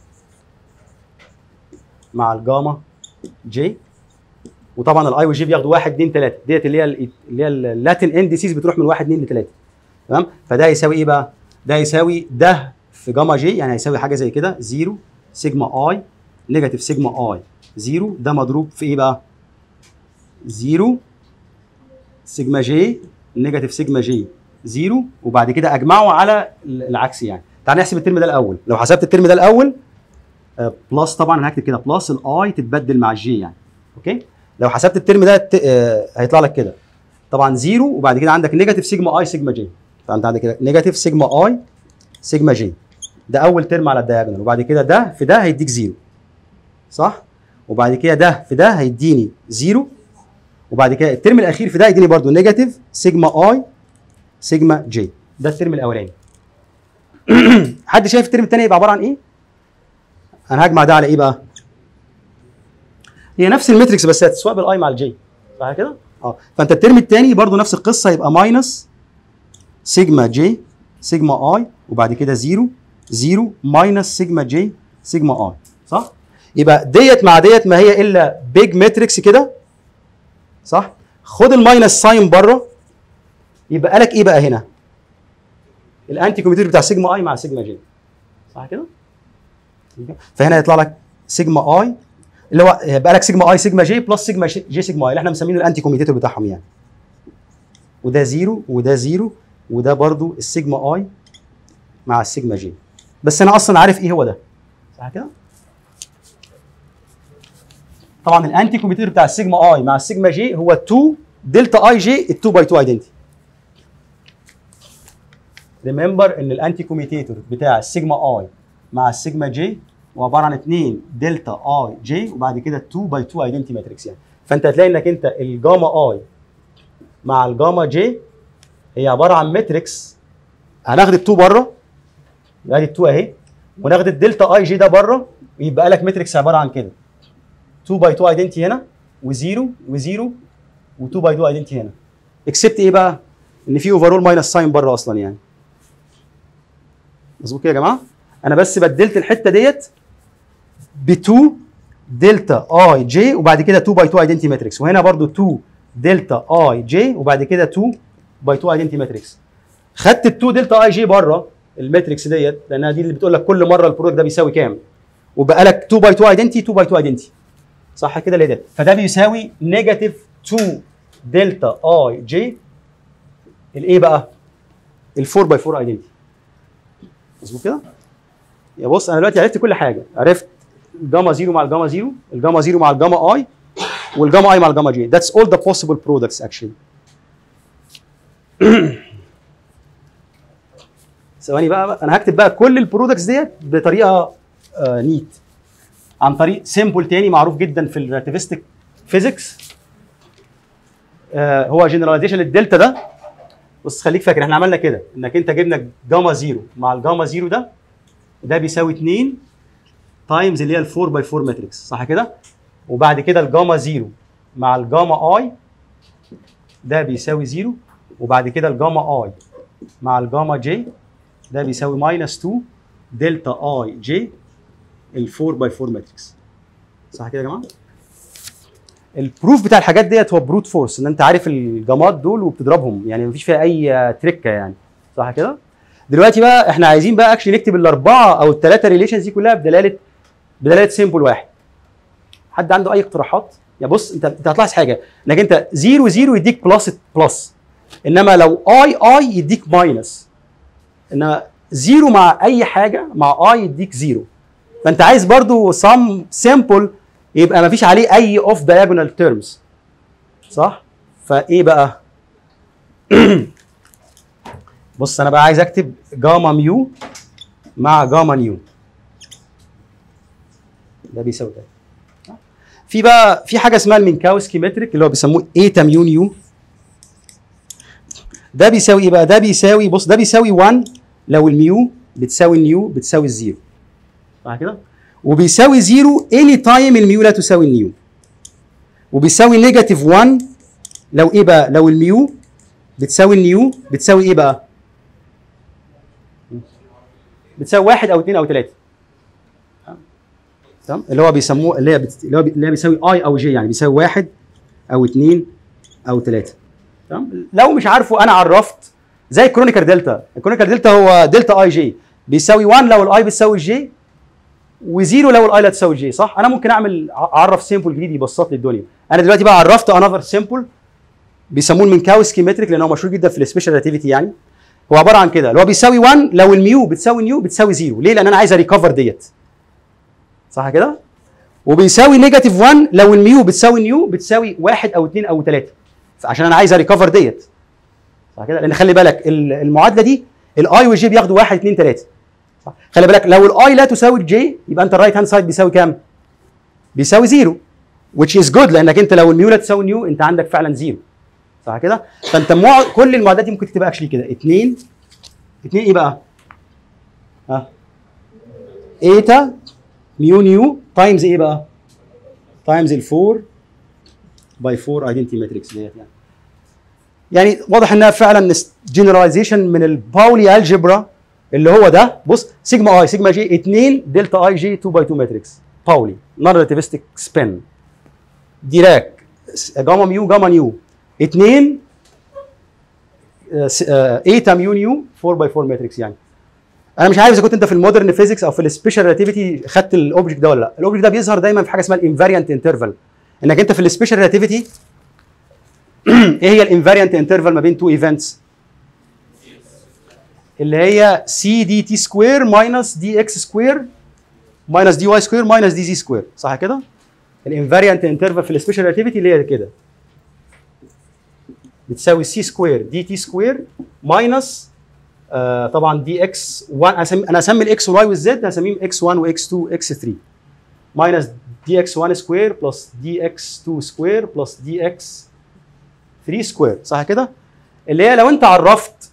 مع الجاما جي وطبعا الاي والجي بياخدوا 1 2 3 ديت اللي هي ال- اللي هي اللاتين انديسيز بتروح من 1 2 ل 3 تمام فده يساوي ايه بقى؟ ده يساوي ده في جاما جي يعني هيساوي حاجه زي كده 0 سيجما اي نيجاتيف سيجما اي 0 ده مضروب في ايه بقى؟ 0 سيجما جي نيجاتيف سيجما جي 0 وبعد كده اجمعه على ال- العكس يعني تعال نحسب الترم ده الاول لو حسبت الترم ده الاول آه، بلس طبعا انا هكتب كده بلس الاي تتبدل مع الجي يعني اوكي لو حسبت الترم ده ت- آه، هيطلع لك كده طبعا 0 وبعد كده عندك نيجاتيف سيجما اي سيجما جي فانت عندك كده نيجاتيف سيجما اي سيجما جي ده اول ترم على الدياجونال وبعد كده ده في ده هيديك 0 صح وبعد كده ده في ده هيديني 0 وبعد كده الترم الاخير في ده هيديني برضو نيجاتيف سيجما اي سيجما جي ده الترم الاولاني حد شايف الترم الثاني يبقى عباره عن ايه انا هجمع ده على ايه بقى هي نفس الماتريكس بس هتسواق بالاي مع الجي صح كده اه فانت الترم الثاني برضو نفس القصه يبقى ماينس سيجما جي سيجما اي وبعد كده 0 0 ماينس سيجما جي سيجما اي صح يبقى ديت مع ديت ما هي الا بيج ماتريكس كده صح خد الماينس ساين بره يبقى لك ايه بقى هنا الانتي كوميتير بتاع سيجما اي مع سيجما جي صح كده فهنا يطلع لك سيجما اي اللي هو يبقى لك سيجما اي سيجما جي بلس سيجما جي جي سيجما اي اللي احنا مسمينه الانتي كوميتيتور بتاعهم يعني وده زيرو وده زيرو وده برضو السيجما اي مع السيجما جي بس انا اصلا عارف ايه هو ده صح كده طبعا الانتي كوميتيتور بتاع السيجما اي مع السيجما جي هو 2 دلتا اي جي ال 2 باي 2 ايدنتي ريمبر ان الانتي كوميتيتور بتاع السيجما اي مع السيجما جي هو عباره عن 2 دلتا اي جي وبعد كده 2 باي 2 ايدنتي ماتريكس يعني فانت هتلاقي انك انت الجاما اي مع الجاما جي هي عباره عن ماتريكس هناخد ال 2 بره يبقى ادي ال 2 اهي وناخد الدلتا اي جي ده بره ويبقى لك ماتريكس عباره عن كده 2 باي 2 ايدنتي هنا و0 و0 و2 باي 2 ايدنتي هنا اكسبت ايه بقى؟ ان في اوفرول ماينس ساين بره اصلا يعني مظبوط كده يا جماعه؟ انا بس بدلت الحته ديت ب 2 دلتا اي جي وبعد كده 2 باي 2 ايدنتي ماتريكس وهنا برضو 2 دلتا اي جي وبعد كده 2 باي 2 ايدنتي ماتريكس خدت ال 2 دلتا اي جي بره الماتريكس ديت لانها دي اللي بتقول لك كل مره البرودكت ده بيساوي كام وبقى لك 2 باي 2 ايدنتي 2 باي 2 ايدنتي صح كده ليه ده فده بيساوي نيجاتيف 2 دلتا اي جي الايه بقى ال 4 باي 4 ايدنتي مظبوط كده يا بص انا دلوقتي عرفت كل حاجه عرفت الجاما 0 مع الجاما 0 الجاما 0 مع الجاما اي والجاما اي مع الجاما جي that's all the possible products actually ثواني بقى انا هكتب بقى كل البرودكتس ديت بطريقه آه نيت عن طريق سيمبل تاني معروف جدا في الريلاتيفيستيك فيزيكس آه هو جنراليزيشن للدلتا ده بص خليك فاكر احنا عملنا كده انك انت جبنا جاما 0 مع الجاما 0 ده ده بيساوي 2 تايمز اللي هي ال 4 باي 4 ماتريكس صح كده؟ وبعد كده الجاما 0 مع الجاما اي ده بيساوي 0 وبعد كده الجاما اي مع الجاما جي ده بيساوي ماينس 2 دلتا اي جي ال 4 باي 4 ماتريكس صح كده يا جماعه؟ البروف بتاع الحاجات ديت هو بروت فورس ان انت عارف الجامات دول وبتضربهم يعني مفيش فيها اي تريكه يعني صح كده؟ دلوقتي بقى احنا عايزين بقى اكشلي نكتب الاربعه او الثلاثه ريليشنز دي كلها بدلاله بدلاله سيمبل واحد حد عنده اي اقتراحات؟ يا بص انت انت هتلاحظ حاجه انك انت 0 0 يديك بلس بلس انما لو اي اي يديك ماينس انما زيرو مع اي حاجه مع اي يديك زيرو فانت عايز برضو سم سيمبل يبقى ما فيش عليه اي اوف diagonal تيرمز صح فايه بقى بص انا بقى عايز اكتب جاما ميو مع جاما نيو ده بيساوي ده في بقى في حاجه اسمها المينكاوسكي متريك اللي هو بيسموه ايتا ميو نيو ده بيساوي ايه بقى ده بيساوي بص ده بيساوي 1 لو الميو بتساوي النيو بتساوي الزيرو صح كده وبيساوي زيرو اني تايم الميو لا تساوي النيو وبيساوي نيجاتيف 1 لو ايه بقى لو الميو بتساوي النيو بتساوي ايه بقى بتساوي واحد او اثنين او ثلاثه تمام اللي هو بيسموه اللي هي بت... اللي هو بي... اللي هي بيساوي اي او جي يعني بيساوي واحد او اثنين او ثلاثه تمام لو مش عارفه انا عرفت زي الكرونيكر دلتا الكرونيكر دلتا هو دلتا اي جي بيساوي 1 لو الاي بتساوي الجي وزيرو لو الاي لا تساوي الجي صح انا ممكن اعمل اعرف سيمبل جديد يبسط لي الدنيا انا دلوقتي بقى عرفت انذر سيمبل بيسموه المنكاوسكي متريك لان هو مشهور جدا في السبيشال ريلاتيفيتي يعني هو عباره عن كده اللي هو بيساوي 1 لو الميو بتساوي نيو بتساوي زيرو ليه لان انا عايز اريكفر ديت صح كده وبيساوي نيجاتيف 1 لو الميو بتساوي نيو بتساوي واحد او اثنين او ثلاثه عشان انا عايز اريكفر ديت صح كده لان خلي بالك ال- المعادله دي الاي والجي بياخدوا واحد اثنين ثلاثه صح خلي بالك لو الاي لا تساوي الجي يبقى انت الرايت هاند سايد بيساوي كام؟ بيساوي زيرو which is good لانك انت لو الميو لا تساوي نيو انت عندك فعلا زيرو صح كده؟ فانت مع... كل المعادلات دي ممكن تكتبها اكشلي كده 2 2 ايه بقى؟ ها ايتا ميو نيو تايمز ايه بقى؟ تايمز ال 4 باي 4 ايدنتي ماتريكس ديت يعني يعني واضح انها فعلا جنراليزيشن من الباولي الجبرا اللي هو ده بص سيجما اي سيجما جي 2 دلتا اي جي 2 باي 2 ماتريكس باولي نون ريلاتيفستيك سبين ديراك جاما ميو جاما نيو 2 ايتا ميو نيو 4 باي 4 ماتريكس يعني انا مش عارف اذا كنت انت في المودرن فيزيكس او في السبيشال ريلاتيفيتي خدت الاوبجكت ده ولا لا الاوبجكت ده بيظهر دايما في حاجه اسمها الانفاريانت انترفال انك انت في السبيشال ريلاتيفيتي ايه هي الانفاريانت انترفال ما بين تو ايفنتس اللي هي سي دي تي سكوير ماينس دي اكس سكوير ماينس دي واي سكوير ماينس دي زي سكوير صح كده الانفاريانت انترفال في السبيشال ريلاتيفيتي اللي هي كده بتساوي سي سكوير دي تي سكوير ماينس آه طبعا دي اكس 1 أسمي انا اسمي الاكس والواي والزد هسميهم اكس 1 واكس 2 اكس 3 ماينس دي اكس 1 سكوير بلس دي اكس 2 سكوير بلس دي اكس 3 سكوير صح كده؟ اللي هي لو انت عرفت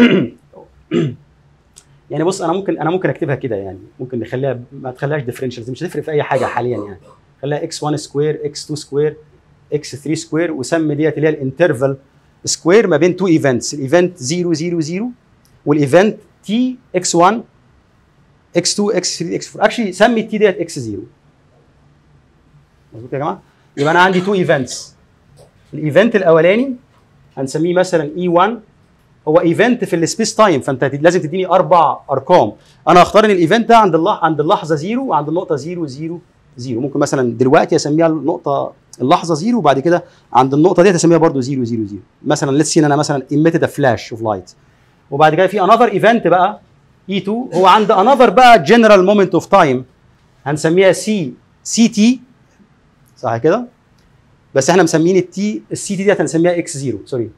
يعني بص انا ممكن انا ممكن اكتبها كده يعني ممكن نخليها ما تخليهاش ديفرنشالز مش هتفرق في اي حاجه حاليا يعني خليها اكس 1 سكوير اكس 2 سكوير اكس 3 سكوير وسمي ديت اللي هي الانترفال سكوير ما بين تو ايفنتس الايفنت 0 0 0 والايفنت تي اكس 1 اكس 2 اكس 3 اكس 4 اكشلي سمي التي ديت اكس 0 مظبوط يا جماعه يبقى انا عندي تو ايفنتس الايفنت الاولاني هنسميه مثلا اي 1 هو ايفنت في السبيس تايم فانت لازم تديني اربع ارقام انا هختار ان الايفنت ده عند اللح... عند اللحظه 0 وعند النقطه 0 0 0 ممكن مثلا دلوقتي اسميها النقطه اللحظه 0 وبعد كده عند النقطه دي اسميها برضو 0 0 0 مثلا ليتس سي انا مثلا emitted a flash of light وبعد كده في انذر ايفنت بقى اي 2 هو عند انذر بقى جنرال مومنت اوف تايم هنسميها سي سي تي صح كده بس احنا مسمين التي السي تي ديت هنسميها اكس 0 سوري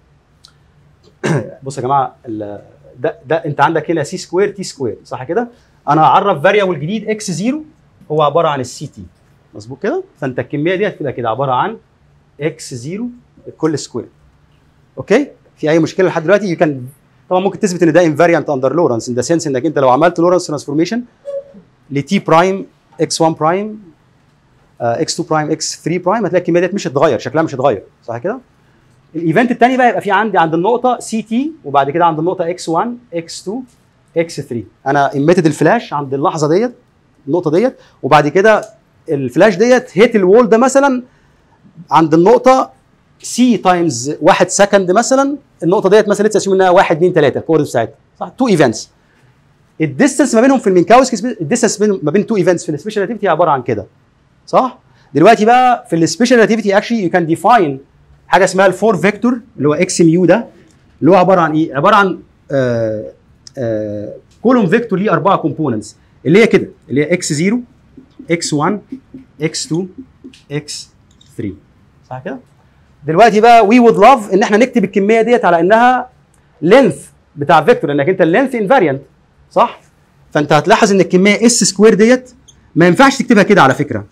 بصوا يا جماعه ال- ده ده انت عندك هنا سي سكوير تي سكوير صح كده انا هعرف فاريبل جديد اكس 0 هو عباره عن السي تي مظبوط كده فانت الكميه دي هتبقى كده عباره عن اكس 0 الكل سكوير اوكي في اي مشكله لحد دلوقتي يو كان طبعا ممكن تثبت ان ده انفاريانت اندر لورنس ان ذا سنس انك انت لو عملت لورنس ترانسفورميشن لتي برايم اكس 1 برايم اكس 2 برايم اكس 3 برايم هتلاقي الكميه ديت مش هتتغير شكلها مش هتتغير صح كده؟ الايفنت الثاني بقى يبقى في عندي عند النقطه سي تي وبعد كده عند النقطه اكس 1 اكس 2 اكس 3 انا ايميتد الفلاش عند اللحظه ديت النقطه ديت وبعد كده الفلاش ديت هيت الوول ده مثلا عند النقطه سي تايمز 1 سكند مثلا النقطه ديت مثلا لسه اسيوم انها 1 2 3 الكوردز بتاعتها صح تو ايفنتس الديستنس ما بينهم في المينكاوسكي الديستنس ما بين تو ايفنتس في السبيشال ريلاتيفيتي عباره عن كده صح دلوقتي بقى في السبيشال ريلاتيفيتي اكشلي يو كان ديفاين حاجه اسمها الفور فيكتور اللي هو اكس ميو ده اللي هو عباره عن ايه؟ عباره عن آه آه كولوم فيكتور ليه اربعه كومبوننتس اللي هي كده اللي هي اكس 0 اكس 1 اكس 2 اكس 3 صح كده؟ دلوقتي بقى وي وود لاف ان احنا نكتب الكميه ديت على انها لينث بتاع فيكتور لانك انت اللينث انفاريانت صح؟ فانت هتلاحظ ان الكميه اس سكوير ديت ما ينفعش تكتبها كده على فكره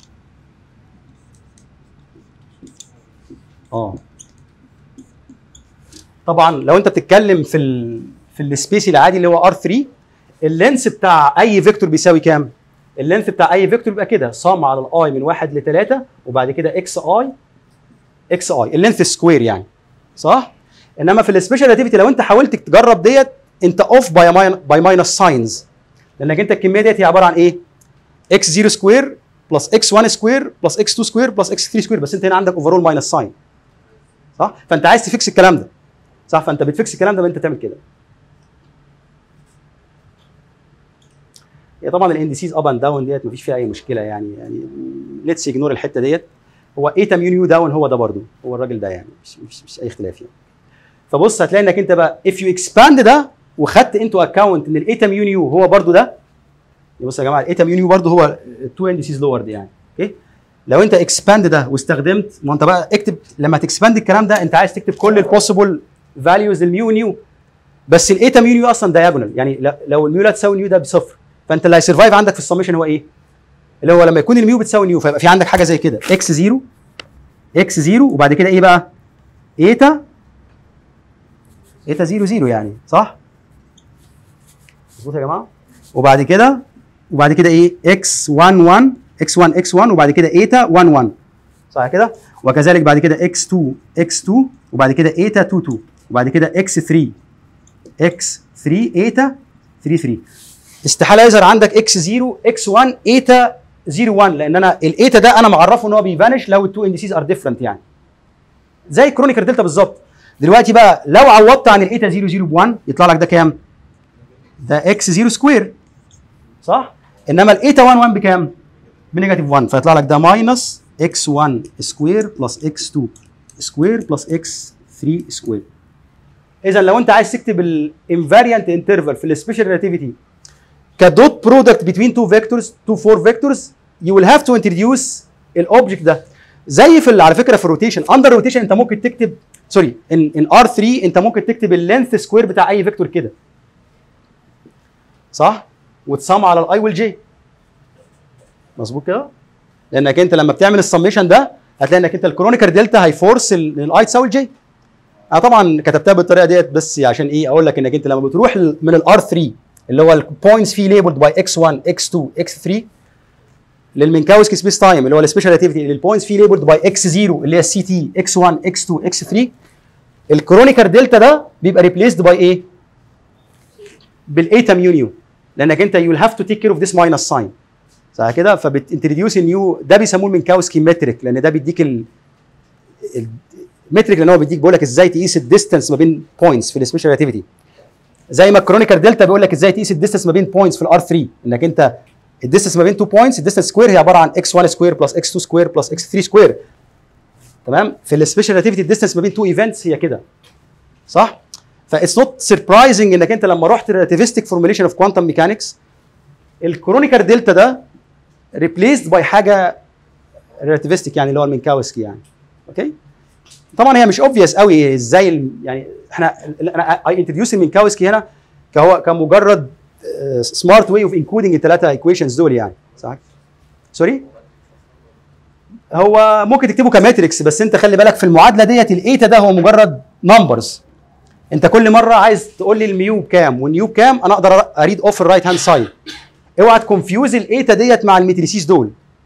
اه طبعا لو انت بتتكلم في ال في السبيس العادي اللي هو ار3 اللينس بتاع اي فيكتور بيساوي كام؟ اللينث بتاع اي فيكتور بيبقى كده صام على الاي من 1 ل 3 وبعد كده اكس اي اكس اي اللينث سكوير يعني صح؟ انما في السبيشال ريلاتيفيتي لو انت حاولت تجرب ديت انت اوف باي باي ماينس ساينز لانك انت الكميه ديت هي عباره عن ايه؟ اكس 0 سكوير بلس اكس 1 سكوير بلس اكس 2 سكوير بلس اكس 3 سكوير بس انت هنا عندك اوفرول ماينس ساين صح؟ فانت عايز تفكس الكلام ده صح؟ فانت بتفكس الكلام ده انت تعمل كده هي طبعا الاندسيز اب اند داون ديت مفيش فيها اي مشكله يعني يعني ليتس اجنور الحته ديت هو ايتا ميو نيو داون هو ده برضو هو الراجل ده يعني مش, مش, مش اي اختلاف يعني فبص هتلاقي انك انت بقى if you expand ده وخدت انتو اكونت ان الايتا ميو نيو هو برضو ده بص يا جماعه الايتا ميو نيو برضو هو التو اندسيز لورد يعني اوكي لو انت اكسباند ده واستخدمت ما انت بقى اكتب لما تكسباند الكلام ده انت عايز تكتب كل البوسيبل فاليوز للميو نيو بس الايتا ميو نيو اصلا دايجونال يعني ل- لو الميو لا تساوي نيو ده بصفر فانت اللي هيسرفايف عندك في السمشن هو ايه؟ اللي هو لما يكون الميو بتساوي نيو فيبقى في عندك حاجه زي كده اكس 0 اكس 0 وبعد كده ايه بقى؟ ايتا ايتا 0 0 يعني صح؟ مظبوط يا جماعه؟ وبعد كده وبعد كده ايه؟ اكس 1 1 اكس 1 اكس 1 وبعد كده ايتا 1 1 صح كده؟ وكذلك بعد كده اكس 2 اكس 2 وبعد كده ايتا 2 2 وبعد كده اكس 3 اكس 3 ايتا 3 3 استحاله يظهر عندك اكس 0 اكس 1 ايتا 0 1 لان انا الايتا ده انا معرفه ان هو بيفانش لو التو اندسيز ار ديفرنت يعني زي كرونيكر دلتا بالظبط دلوقتي بقى لو عوضت عن الايتا 0 0 ب 1 يطلع لك ده كام؟ ده اكس 0 سكوير صح؟ انما الايتا 1 1 بكام؟ بنيجاتيف 1 فيطلع لك ده ماينس اكس 1 سكوير بلس اكس 2 سكوير بلس اكس 3 سكوير اذا لو انت عايز تكتب الانفاريانت انترفال في السبيشال ريلاتيفيتي كدوت برودكت بين تو فيكتورز تو فور فيكتورز يو ويل هاف تو انتروديوس الاوبجكت ده زي في ال- على فكره في الروتيشن اندر روتيشن انت ممكن تكتب سوري ان ان ار 3 انت ممكن تكتب اللينث سكوير بتاع اي فيكتور كده صح وتصم على الاي والجي مظبوط كده لانك انت لما بتعمل السميشن ده هتلاقي انك انت الكرونيكر دلتا هيفورس الاي تساوي الجي انا طبعا كتبتها بالطريقه ديت بس عشان ايه اقول لك انك انت لما بتروح ل- من الار 3 اللي هو البوينتس فيه ليبلد باي اكس 1 اكس 2 اكس 3 للمنكاوسكي سبيس تايم اللي هو السبيشال ريلاتيفيتي للبوينتس فيه ليبلد باي اكس 0 اللي هي السي تي اكس 1 اكس 2 اكس 3 الكرونيكر دلتا ده بيبقى ريبليسد باي ايه؟ بالايتا ميو نيو لانك انت يو هاف تو تيك كير اوف ذيس ماينس ساين صح كده فبتنتروديوس النيو ده بيسموه المنكاوسكي متريك لان ده بيديك ال المتريك لان هو بيديك بيقول لك ازاي تقيس الديستنس ما بين بوينتس في السبيشال ريلاتيفيتي زي ما الكرونيكر دلتا بيقول لك ازاي تقيس الديستنس ما بين بوينتس في الار 3 انك انت الديستنس ما بين تو بوينتس الديستنس سكوير هي عباره عن اكس 1 سكوير بلس اكس 2 سكوير بلس اكس 3 سكوير تمام في السبيشال ريلاتيفيتي الديستنس ما بين تو ايفنتس هي كده صح فاتس نوت سربرايزنج انك انت لما رحت ريلاتيفيستيك فورميليشن اوف كوانتم ميكانكس الكرونيكر دلتا ده ريبليسد باي حاجه ريلاتيفيستيك يعني اللي هو المنكاوسكي يعني اوكي طبعا هي مش اوبفيس قوي ازاي ال- يعني احنا انا اي انتروديوس المنكاوسكي هنا كهو كمجرد سمارت واي اوف انكودنج الثلاثه ايكويشنز دول يعني صح سوري هو ممكن تكتبه كماتريكس بس انت خلي بالك في المعادله ديت الايتا ده هو مجرد نمبرز انت كل مره عايز تقول لي الميو بكام والنيو بكام انا اقدر اريد اوف الرايت هاند سايد اوعى تكونفيوز الايتا ديت مع الميتريسيس دول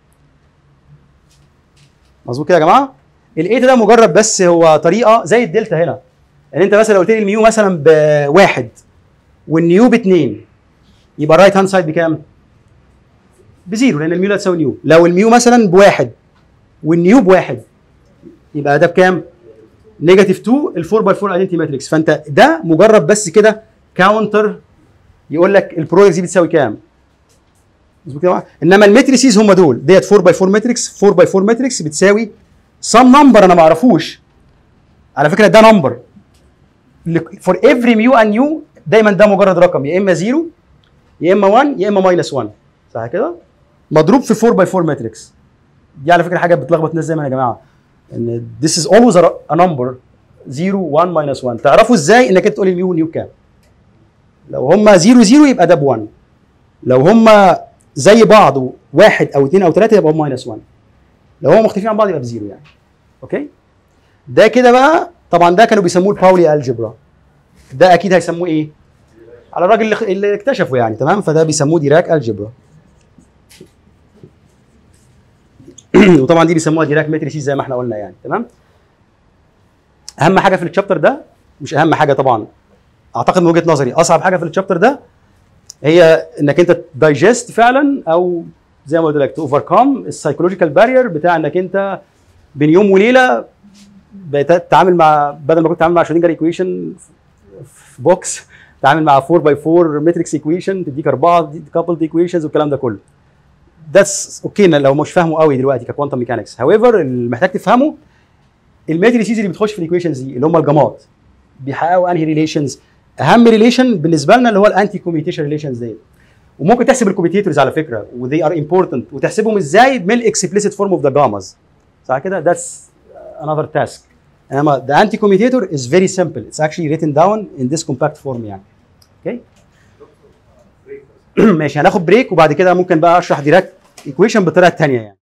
مظبوط كده يا جماعه الايتا ده مجرد بس هو طريقه زي الدلتا هنا يعني انت مثلا لو قلت لي الميو مثلا بواحد والنيو باثنين يبقى الرايت هاند سايد بكام؟ بزيرو لان الميو لا تساوي نيو لو الميو مثلا بواحد والنيو بواحد يبقى ده بكام؟ نيجاتيف 2 ال 4 باي 4 ايدنتي ماتريكس فانت ده مجرد بس كده كاونتر يقول لك البرودكت دي بتساوي كام؟ مظبوط كده يا جماعة؟ انما الماتريسيز هم دول ديت 4 باي 4 ماتريكس 4 باي 4 ماتريكس بتساوي سم نمبر انا ما اعرفوش على فكره ده نمبر فور افري ميو ان يو دايما ده مجرد رقم يا اما 0 يا اما 1 يا اما ماينس 1 صح كده مضروب في 4 باي 4 ماتريكس دي على فكره حاجه بتلخبط الناس دايما يا جماعه ان this is always a a number 0 1 minus 1 تعرفوا ازاي انك انت تقول الميو نيو كام لو هم 0 0 يبقى ده ب 1 لو هم زي بعض واحد او اثنين او ثلاثه يبقى ماينس 1 لو هم مختلفين عن بعض يبقى بزيرو يعني اوكي ده كده بقى طبعا ده كانوا بيسموه الباولي الجبرا ده اكيد هيسموه ايه على الراجل اللي, اللي اكتشفه يعني تمام فده بيسموه ديراك الجبرا وطبعا دي بيسموها ديراك ماتريسيز زي ما احنا قلنا يعني تمام اهم حاجه في الشابتر ده مش اهم حاجه طبعا اعتقد من وجهه نظري اصعب حاجه في الشابتر ده هي انك انت دايجست فعلا او زي ما قلت لك اوفركم السايكولوجيكال بارير بتاع انك انت بين يوم وليله بتتعامل مع بدل ما كنت تتعامل مع شرودنجر ايكويشن في بوكس تتعامل مع 4 باي 4 ماتريكس ايكويشن تديك اربعه كابلد ايكويشنز والكلام ده كله ده اوكي لو مش فاهمه قوي دلوقتي ككوانتم ميكانكس هاويفر اللي محتاج تفهمه الماتريسيز اللي بتخش في الايكويشنز دي اللي هم الجماعات بيحققوا انهي ريليشنز اهم ريليشن بالنسبه لنا اللي هو الانتي كوميتيشن ريليشنز ديت وممكن تحسب الكوميتيتورز على فكره وذي ار امبورتنت وتحسبهم ازاي من الاكسبليسيت فورم اوف ذا جاماز صح كده ذاتس another task انما the anti commutator is very simple it's actually written down in this compact form يعني اوكي ماشي هناخد بريك وبعد كده ممكن بقى اشرح ديراك ايكويشن بالطريقه الثانيه يعني